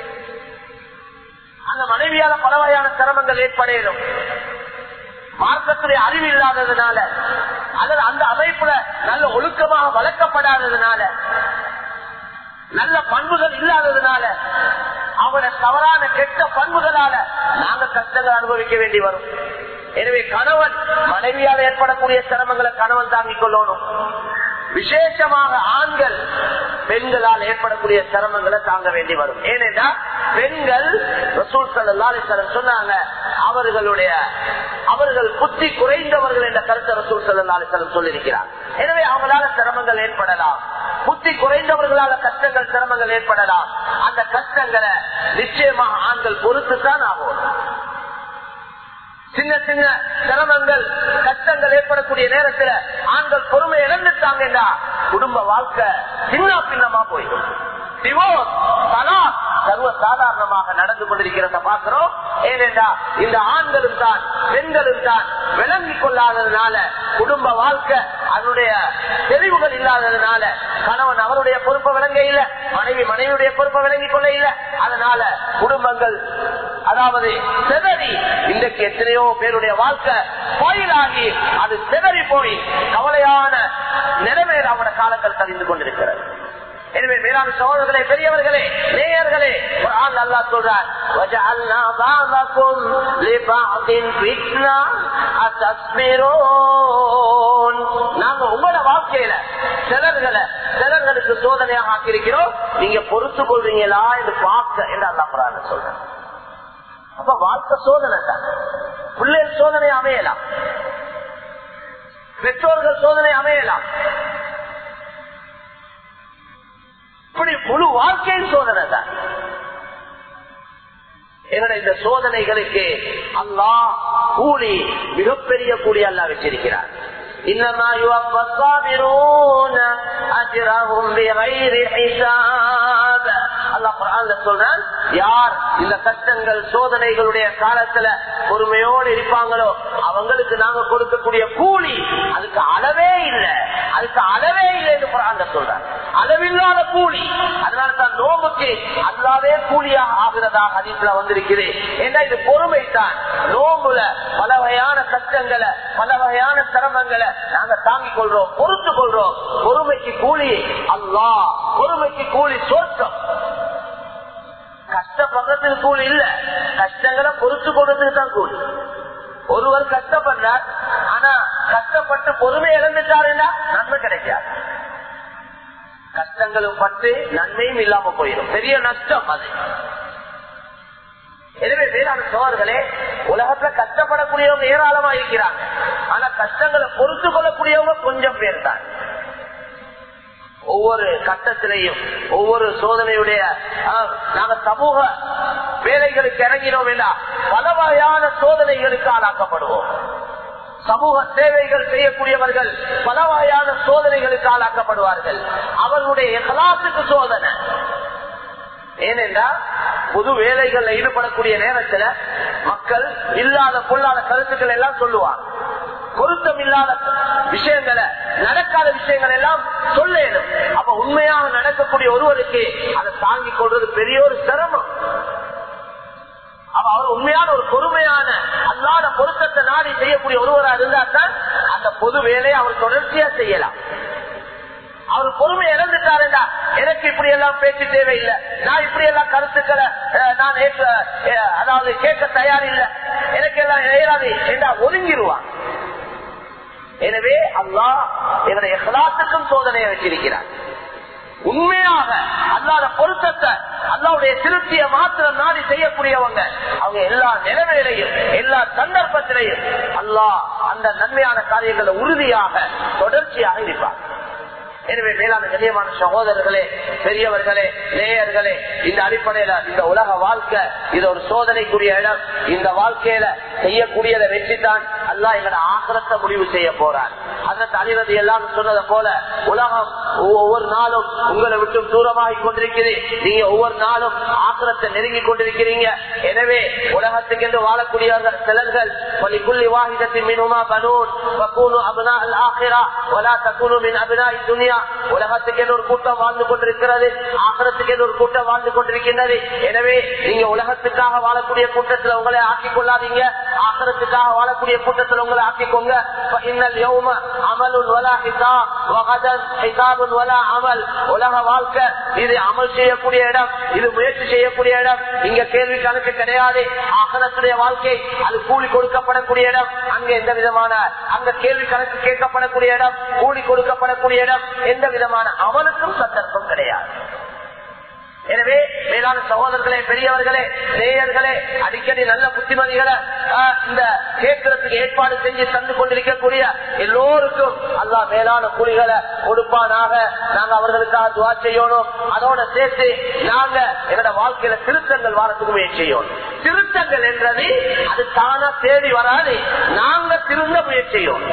அந்த மனைவியால பல வகையான சிரமங்கள் ஏற்படையிலும் மார்க்கத்துடைய அறிவு இல்லாததுனால அல்லது அந்த அமைப்புல நல்ல ஒழுக்கமாக வளர்க்கப்படாததுனால நல்ல பண்புகள் இல்லாததுனால அவங்களோட தவறான கெட்ட பண்புகளால நாங்க கஷ்டங்கள் அனுபவிக்க வேண்டி வரும் எனவே கணவன் மனைவியால் ஏற்படக்கூடிய சிரமங்களை கணவன் தாங்கிக் கொள்ளணும் விசேஷமாக ஆண்கள் பெண்களால் ஏற்படக்கூடிய சிரமங்களை தாங்க வேண்டி வரும் ஏனென்றா பெண்கள் ரசூல் ஸல்லல்லாஹு அலைஹி வஸல்லம் சொன்னாங்க அவர்களுடைய அவர்கள் புத்தி குறைந்தவர்கள் என்ற கருத்தை ரசூல் ஸல்லல்லாஹு அலைஹி வஸல்லம் சொல்லியிருக்கிறார் எனவே அவங்களால சிரமங்கள் ஏற்படலாம் புத்தி குறைந்தவர்களால கஷ்டங்கள் சிரமங்கள் ஏற்படலாம் அந்த கஷ்டங்களை நிச்சயமாக ஆண்கள் பொறுத்துத்தான் ஆகும் சின்ன சின்ன சிரமங்கள் கஷ்டங்கள் ஏற்படக்கூடிய நேரத்துல ஆண்கள் பொறுமை இழந்துட்டாங்கன்னா குடும்ப வாழ்க்கை சின்ன பின்னமா போயிடும் divorce, talaq, சர்வ சாதாரணமாக நடந்து கொண்டிருக்கிறத பார்க்கிறோம் ஏனென்றா இந்த ஆண்களும் தான் பெண்களும் தான் விளங்கிக் கொள்ளாததுனால குடும்ப வாழ்க்கை அதனுடைய தெளிவுகள் இல்லாததுனால கணவன் அவருடைய பொறுப்பை விளங்க இல்ல மனைவி மனைவியுடைய பொறுப்பை விளங்கிக் கொள்ள இல்ல அதனால குடும்பங்கள் அதாவது செதறி இன்றைக்கு எத்தனையோ பேருடைய வாழ்க்கை கோயிலாகி அது செதறி போய் கவலையான நிலைமையில் அவனோட காலங்கள் தெரிந்து கொண்டிருக்கிறது எனவே மேலாண் சகோதரர்களே பெரியவர்களே நேயர்களே ஒரு ஆள் அல்லா சொல்றார் وَجَعَلْنَا بَعْضَكُمْ لِبَعْضٍ فِتْنَةً أَتَصْبِرُونَ நாங்க உங்களோட வாழ்க்கையில சிலர்களை சிலர்களுக்கு சோதனையாக ஆக்கியிருக்கிறோம் நீங்க பொறுத்து கொள்வீங்களா என்று பார்க்க என்று அல்லா குரான் சொல்றேன் அப்ப வாழ்க்கை சோதனை தான் பிள்ளைகள் சோதனை அமையலாம் பெற்றோர்கள் சோதனை அமையலாம் இப்படி முழு வாழ்க்கையில் சோதனை தான் என்னுடைய இந்த சோதனைகளுக்கு அல்லாஹ் கூலி மிகப்பெரிய கூலி அல்லாஹ் வச்சிருக்கிறார் إنما يوفى الصابرون أجرهم بغير حساب அல்லாஹ் குர்ஆன்ல சொல்றான் யார் இந்த கஷ்டங்கள் சோதனைகளுடைய காலத்துல பொறுமையோடு இருப்பாங்களோ அவங்களுக்கு நாங்க கொடுக்கக்கூடிய கூலி அதுக்கு அளவே இல்லை அதுக்கு அளவே இல்லை என்று குர்ஆன்ல சொல்றான் அளவில்லாத கூலி அதனால தான் நோம்புக்கு அல்லாவே கூலியாக ஆகிறதாக ஹதீஸ்ல வந்திருக்குது ஏன்னா இது பொறுமை தான் நோம்புல பல வகையான கஷ்டங்களை பல வகையான சிரமங்களை நாங்க தாங்கிக் கொள்றோம் பொறுத்து கொள்றோம் பொறுமைக்கு கூலி அல்லாஹ் பொறுமைக்கு கூலி சொர்க்கம் கஷ்டப்படுறதுக்கு கூலி இல்ல கஷ்டங்களை பொறுத்து கொள்றதுக்கு தான் கூலி ஒருவர் கஷ்டப்படுறார் ஆனா கஷ்டப்பட்டு பொறுமை இழந்துட்டாருன்னா நன்மை கிடைக்காது கஷ்டங்களும் பட்டு நன்மையும் இல்லாம போயிடும் பெரிய நஷ்டம் அது எனவே வேளாண் சோழர்களே உலகத்துல கஷ்டப்படக்கூடியவங்க ஏராளமா இருக்கிறாங்க ஆனா கஷ்டங்களை பொறுத்து கொள்ளக்கூடியவங்க கொஞ்சம் பேர் தான் ஒவ்வொரு கட்டத்திலையும் ஒவ்வொரு சோதனையுடைய ஆஹ், நாங்க சமூக வேலைகளுக்கு இறங்கினோம் என்றா பல வகையான சோதனைகளுக்கு ஆளாக்கப்படுவோம் சமூக சேவைகள் செய்யக்கூடியவர்கள் பல வகையான சோதனைகளுக்கு ஆளாக்கப்படுவார்கள் அவர்களுடைய எகலாசுக்கு சோதனை ஏனென்றா பொது வேலைகள்ல ஈடுபடக்கூடிய நேரத்துல மக்கள் இல்லாத பொல்லாத கருத்துக்கள் எல்லாம் சொல்லுவாங்க பொருத்தம் இல்லாத விஷயங்களை நடக்காத விஷயங்கள் எல்லாம் சொல்லேனும் அப்ப உண்மையாக நடக்கக்கூடிய ஒருவருக்கு அதை தாங்கிக் கொள்வது பெரிய ஒரு சிரமம் அப்ப அவர் உண்மையான ஒரு பொறுமையான அல்லாத பொருத்தத்தை நாடி செய்யக்கூடிய ஒருவரா இருந்தா தான் அந்த பொது வேலையை அவர் தொடர்ச்சியா செய்யலாம் அவர் பொறுமை இழந்துட்டாருண்டா எனக்கு இப்படி எல்லாம் பேச்சு தேவையில்லை நான் இப்படி எல்லாம் கருத்துக்களை அஹ், நான் ஏற்க அஹ், அதாவது கேட்க தயார் இல்லை எனக்கு எல்லாம் இயலாது என்றா ஒதுங்கிடுவான் எனவே அல்லாஹ் என்னுடைய எஹ்லாத்துக்கும் சோதனையை வச்சிருக்கிறார் உண்மையாக அல்லாத பொருத்தத்தை அல்லாவுடைய திருப்திய மாத்திரம் நாடி செய்யக்கூடியவங்க அவங்க எல்லா நிலைமையிலையும் எல்லா சந்தர்ப்பத்திலையும் அல்லாஹ் அந்த நன்மையான காரியங்களை உறுதியாக தொடர்ச்சியாக இருப்பார் எனவே மேலான கண்ணியமான சகோதரர்களே பெரியவர்களே நேயர்களே இந்த அடிப்படையில இந்த உலக வாழ்க்கை இது ஒரு சோதனைக்குரிய இடம் இந்த வாழ்க்கையில செய்யக்கூடியதை வச்சுதான் அல்லா எங்களோட ஆக்கிரத்தை முடிவு செய்ய போறார் அந்த தலைவதி எல்லாம் சொன்னதை போல உலகம் ஒவ்வொரு நாளும் உங்களை விட்டு தூரமாகி கொண்டிருக்கிறது நீங்க ஒவ்வொரு நாளும் ஆக்கிரத்தை நெருங்கி கொண்டிருக்கிறீங்க எனவே உலகத்துக்கு என்று வாழக்கூடியவர்கள் சிலர்கள் ولكل واحدة منهما بنون فكونوا أبناء الآخرة ولا تكونوا من أبناء الدنيا உலகத்துக்கு என்று ஒரு கூட்டம் வாழ்ந்து கொண்டிருக்கிறது ஆகரத்துக்கு என்று ஒரு கூட்டம் வாழ்ந்து கொண்டிருக்கின்றது எனவே நீங்க உலகத்துக்காக வாழக்கூடிய கூட்டத்தில் உங்களை ஆக்கிக் கொள்ளாதீங்க ஆகரத்துக்காக வாழக்கூடிய கூட்டத்தில் உங்களை ஆக்கிக்கோங்க இன்னல் யௌம அமலுன் வலா ஹிசாப் வகதன் ஹிசாபுன் வலா அமல் உலக வாழ்க்கை இது அமல் செய்யக்கூடிய இடம் இது முயற்சி செய்யக்கூடிய இடம் இங்க கேள்வி கணக்கு கிடையாது ஆகரத்துடைய வாழ்க்கை அது கூலி கொடுக்கப்படக்கூடிய இடம் அங்க எந்த விதமான அங்க கேள்வி கணக்கு கேட்கப்படக்கூடிய இடம் கூலி கொடுக்கப்படக்கூடிய இடம் எந்த விதமான அவனுக்கும் சந்தர்ப்பம் கிடையாது எனவே மேலான சகோதரர்களே பெரியவர்களே நேயர்களே அடிக்கடி நல்ல புத்திமதிகளை ஆஹ், இந்த கேட்கறதுக்கு ஏற்பாடு செஞ்சு தந்து கொண்டிருக்கக்கூடிய எல்லோருக்கும் அல்லா மேலான கூலிகளை கொடுப்பானாக நாங்க அவர்களுக்காக துவா செய்யணும் அதோட சேர்த்து நாங்க எங்களோட வாழ்க்கையில திருத்தங்கள் வாரத்துக்கு முயற்சி செய்யணும் திருத்தங்கள் என்றது அது தானா தேடி வராது நாங்க திருந்த முயற்சி செய்யணும்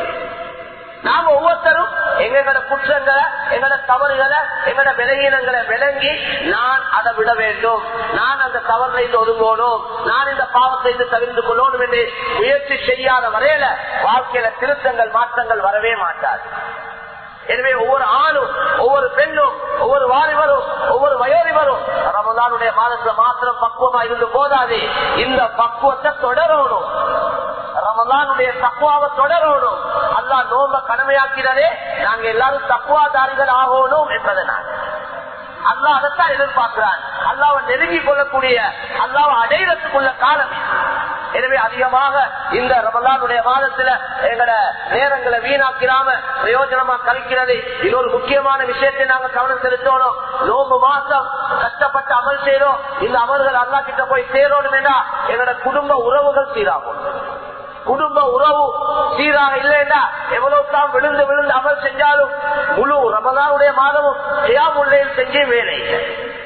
நாம ஒவ்வொருத்தரும் எங்களோட குற்றங்களை எங்களோட தவறுகளை எங்களோட விலகீனங்களை விளங்கி நான் அதை விட வேண்டும் நான் அந்த தவறுல இருந்து ஒதுங்கணும் நான் இந்த பாவத்தை இருந்து தவிர்த்து கொள்ளணும் என்று முயற்சி செய்யாத வரையில வாழ்க்கையில திருத்தங்கள் மாற்றங்கள் வரவே மாட்டார் எனவே ஒவ்வொரு ஆணும் ஒவ்வொரு பெண்ணும் ஒவ்வொரு வாலிபரும் ஒவ்வொரு வயோதிபரும் ரமதானுடைய மாதத்துல மாத்திரம் பக்குவமா இருந்து போதாது இந்த பக்குவத்தை தொடரணும் ரமலானுடைய தக்குவாவை தொடரணும் அல்லா நோம்ப கடமையாக்கிறதே நாங்க எல்லாரும் தக்குவாதாரிகள் ஆகணும் என்பதனால் அல்லா அதைத்தான் எதிர்பார்க்கிறான் அல்லாவை நெருங்கி கொள்ளக்கூடிய அல்லாவை அடையிறதுக்குள்ள காலம் இது. எனவே அதிகமாக இந்த ரமலானுடைய மாதத்துல எங்கட நேரங்களை வீணாக்கிறாம பிரயோஜனமா கழிக்கிறது இது ஒரு முக்கியமான விஷயத்தை நாங்க கவனம் செலுத்தணும் நோம்பு மாசம் கஷ்டப்பட்டு அமல் செய்யறோம் இந்த அமல்கள் அல்லா கிட்ட போய் சேரணும் என்றா எங்களோட குடும்ப உறவுகள் சீராகும் குடும்ப உறவு சீராக இல்லைன்னா எவ்வளவு தான் விழுந்து விழுந்து அமல் செஞ்சாலும் முழு ரமதானுடைய மாதமும் செய்யாமுள்ளையில் செஞ்சே வேலை இல்லை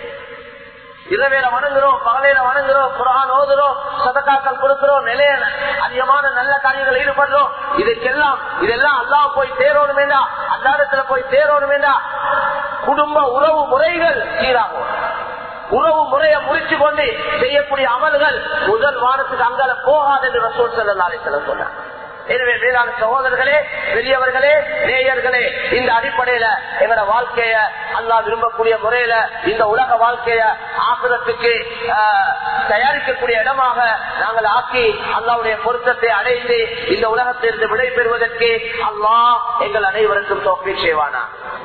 இரவேல வணங்குறோம் பகலையில வணங்குறோம் குரான் ஓதுறோம் சதக்காக்கள் கொடுக்கிறோம் நிலைய அதிகமான நல்ல காரியங்கள் ஈடுபடுறோம் இதுக்கெல்லாம் இதெல்லாம் அல்லா போய் சேரணும் வேண்டா அல்லாடத்துல போய் சேரணும் வேண்டா குடும்ப உறவு முறைகள் சீராகும் உறவு முறையை முறிச்சு கொண்டு செய்யக்கூடிய அமல்கள் முதல் வாரத்துக்கு அங்கால போகாது என்று ரசூல் செல்லாலே செல்ல சொன்னார் எனவே வேளாண் சகோதரர்களே பெரியவர்களே நேயர்களே இந்த அடிப்படையில எங்களோட வாழ்க்கைய அல்லா விரும்பக்கூடிய முறையில இந்த உலக வாழ்க்கைய ஆக்குறதுக்கு ஆஹ், தயாரிக்கக்கூடிய இடமாக நாங்கள் ஆக்கி அல்லாவுடைய பொருத்தத்தை அடைந்து இந்த உலகத்திலிருந்து விடை பெறுவதற்கு அல்லாஹ் எங்கள் அனைவருக்கும் தோப்பி செய்வானா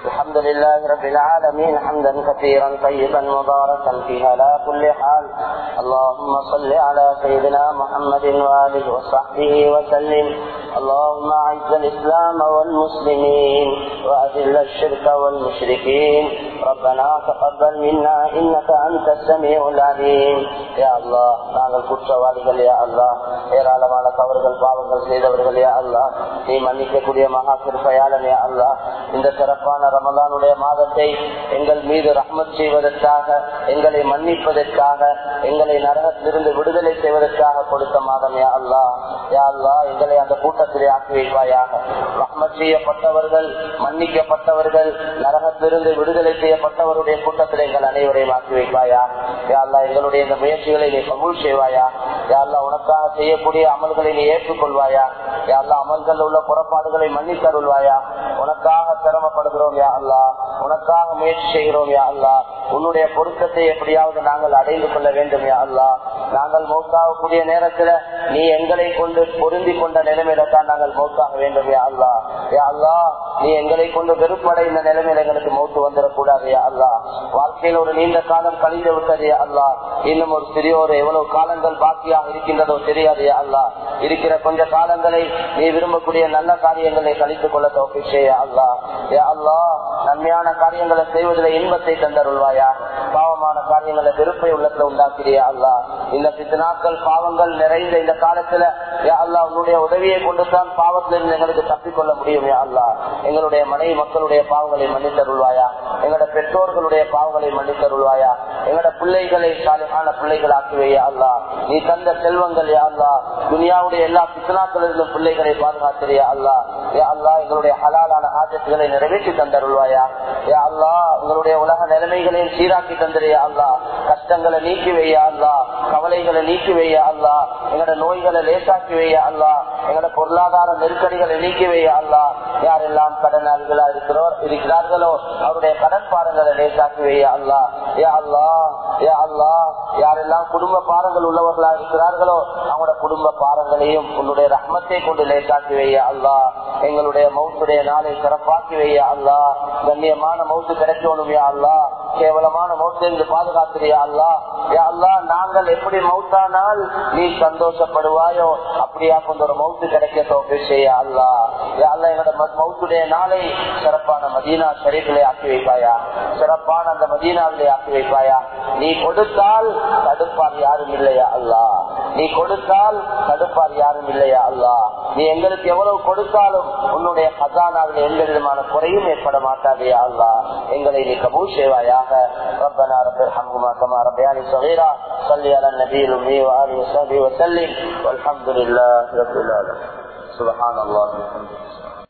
الحمد لله رب العالمين حمدا كثيرا طيبا مباركا فيه على كل حال اللهم صل على سيدنا محمد وآله وصحبه وسلم اللهم أعز الإسلام والمسلمين وأذل الشرك والمشركين ربنا تقبل منا إنك أنت السميع العليم يا الله நாங்கள் குற்றவாளிகள் யா அல்லா ஏராளமான தவறுகள் பாவங்கள் செய்தவர்கள் யா அல்லா நீ மன்னிக்கக்கூடிய மகா கிருப்பையாளன் யா அல்லா இந்த சிறப்பான ரமலானுடைய மாதத்தை எங்கள் மீது ரஹ்மத் செய்வதற்காக எங்களை மன்னிப்பதற்காக எங்களை நரகத்திலிருந்து விடுதலை செய்வதற்காக கொடுத்த மாதம் யா அல்லா யா அல்லா எங்களை அந்த கூட்டத்திலே ஆக்கி வைப்பாயாக ரஹ்மத் செய்யப்பட்டவர்கள் மன்னிக்கப்பட்டவர்கள் நரகத்திலிருந்து விடுதலை செய்யப்பட்டவருடைய கூட்டத்தில் எங்கள் அனைவரையும் ஆக்கி வைப்பாயா யா அல்லா எங்களுடைய இந்த முயற்சிகளை நீ கபூல் செய்வாயா யா அல்லா உனக்காக செய்யக்கூடிய அமல்களை நீ ஏற்றுக்கொள்வாயா யா அல்லா அமல்கள் உள்ள புறப்பாடுகளை மன்னித்தருள்வாயா உனக்காக சிரமப்படுகிறோம் யா அல்லா உனக்காக முயற்சி செய்கிறோம் யா அல்லா உன்னுடைய பொருத்தத்தை எப்படியாவது நாங்கள் அடைந்து கொள்ள வேண்டும் யா அல்லா நாங்கள் மௌத்தாகக்கூடிய நேரத்துல நீ எங்களை கொண்டு பொருந்தி கொண்ட நிலைமையில தான் நாங்கள் மௌத்தாக வேண்டும் யா அல்லா யா அல்லா நீ எங்களை கொண்டு வெறுப்படைந்த நிலைமையில எங்களுக்கு மௌத்து வந்துடக்கூடாது யா அல்லா வாழ்க்கையில் ஒரு நீண்ட காலம் கழிந்து விட்டது யா அல்லா இன்னும் ஒரு சிறியோர் எவ்வளவு காலங்கள் பாக்கியாக இருக்கின்றதோ தெரியாது யா அல்லா இருக்கிற கொஞ்ச காலங்களை நீ விரும்பக்கூடிய நல்ல காரியங்களை கழித்துக் கொள்ள தோப்பி செய்ய அல்லா யா அல்லா நன்மையான காரியங்களை செய்வதில் இன்பத்தை தந்தருள்வாயா பாவமான காரியங்களை வெறுப்பை உள்ளத்துல உண்டாக்கிறியா அல்லா இந்த பித்து நாட்கள் பாவங்கள் நிறைந்த இந்த காலத்துல யா அல்லா உன்னுடைய உதவியை கொண்டு தான் பாவத்திலிருந்து எங்களுக்கு தப்பிக்கொள்ள முடியும் யா அல்லா எங்களுடைய மனைவி மக்களுடைய பாவங்களை மன்னித்தருள்வாயா எங்களுடைய பெற்றோர்களுடைய பாவங்களை மன்னித்தருள்வாயா எங்களோட பிள்ளைகளை சாலையான பிள்ளைகள் ஆக்குவையா அல்லா நீ தந்த செல்வங்கள் யா அல்லா துனியாவுடைய எல்லா பித்தனாக்களிலிருந்தும் பிள்ளைகளை பாதுகாத்திரியா அல்லா யா அல்லா எங்களுடைய ஹலாலான ஆஜத்துகளை நிறைவேற்றி தந்தருள்வாயா யா அல்லா எங்களுடைய உலக நிலைமைகளையும் சீராக்கி தந்திரியா அல்லா கஷ்டங்களை நீக்கி வையா அல்லா கவலைகளை நீக்கி வையா அல்லா எங்களோட நோய்களை லேசாக்கி வையா அல்லா எங்களோட பொருளாதார நெருக்கடிகளை நீக்கி வையா அல்லா யாரெல்லாம் கடனாளிகளா இருக்கிறோர் இருக்கிறார்களோ அவருடைய கடன் பாடங்களை லேசாக்கி வையா அல்லா யா அல்லா யா அல்லா யாரெல்லாம் குடும்ப பாரங்கள் உள்ளவர்களா இருக்கிறார்களோ அவங்களோட குடும்ப பாரங்களையும் உன்னுடைய ரஹ்மத்தை கொண்டு லேசாக்கி வையா அல்லா எங்களுடைய மௌத்துடைய நாளை சிறப்பாக்கி வையா அல்லா கண்ணியமான மௌத்து கிடைக்கணும் யா அல்லா கேவலமான மௌத்திலிருந்து பாதுகாத்திரியா அல்லா யா அல்லா நாங்கள் எப்படி மௌத்தானால் நீ சந்தோஷப்படுவாயோ அப்படியா கொண்ட ஒரு மௌத்து கிடைக்க தோப்பி செய்ய அல்லா யா அல்லா எங்களோட மௌத்துடைய நாளை சிறப்பான மதீனா ஷரீஃபிலே ஆக்கி வைப்பாயா சிறப்பான அந்த மதீனாவிலே ஆக்கி வைப்பாயா நீ கொடுத்தால் தடுப்பார் யாரும் இல்லையா அல்லா நீ கொடுத்தால் தடுப்பார் யாரும் இல்லையா அல்லா நீ எங்களுக்கு எவ்வளவு கொடுத்தாலும் உன்னுடைய கசானாவில் எந்த விதமான குறையும் ஏற்பட மாட்டாதையா அல்லா எங்களை நீ கபூல் செய்வாயாக ربنا رب ارحمهما كما ربياني صغيرا صلي على النبي الامي واله وصحبه وسلم والحمد لله رب العالمين سبحان الله وبحمده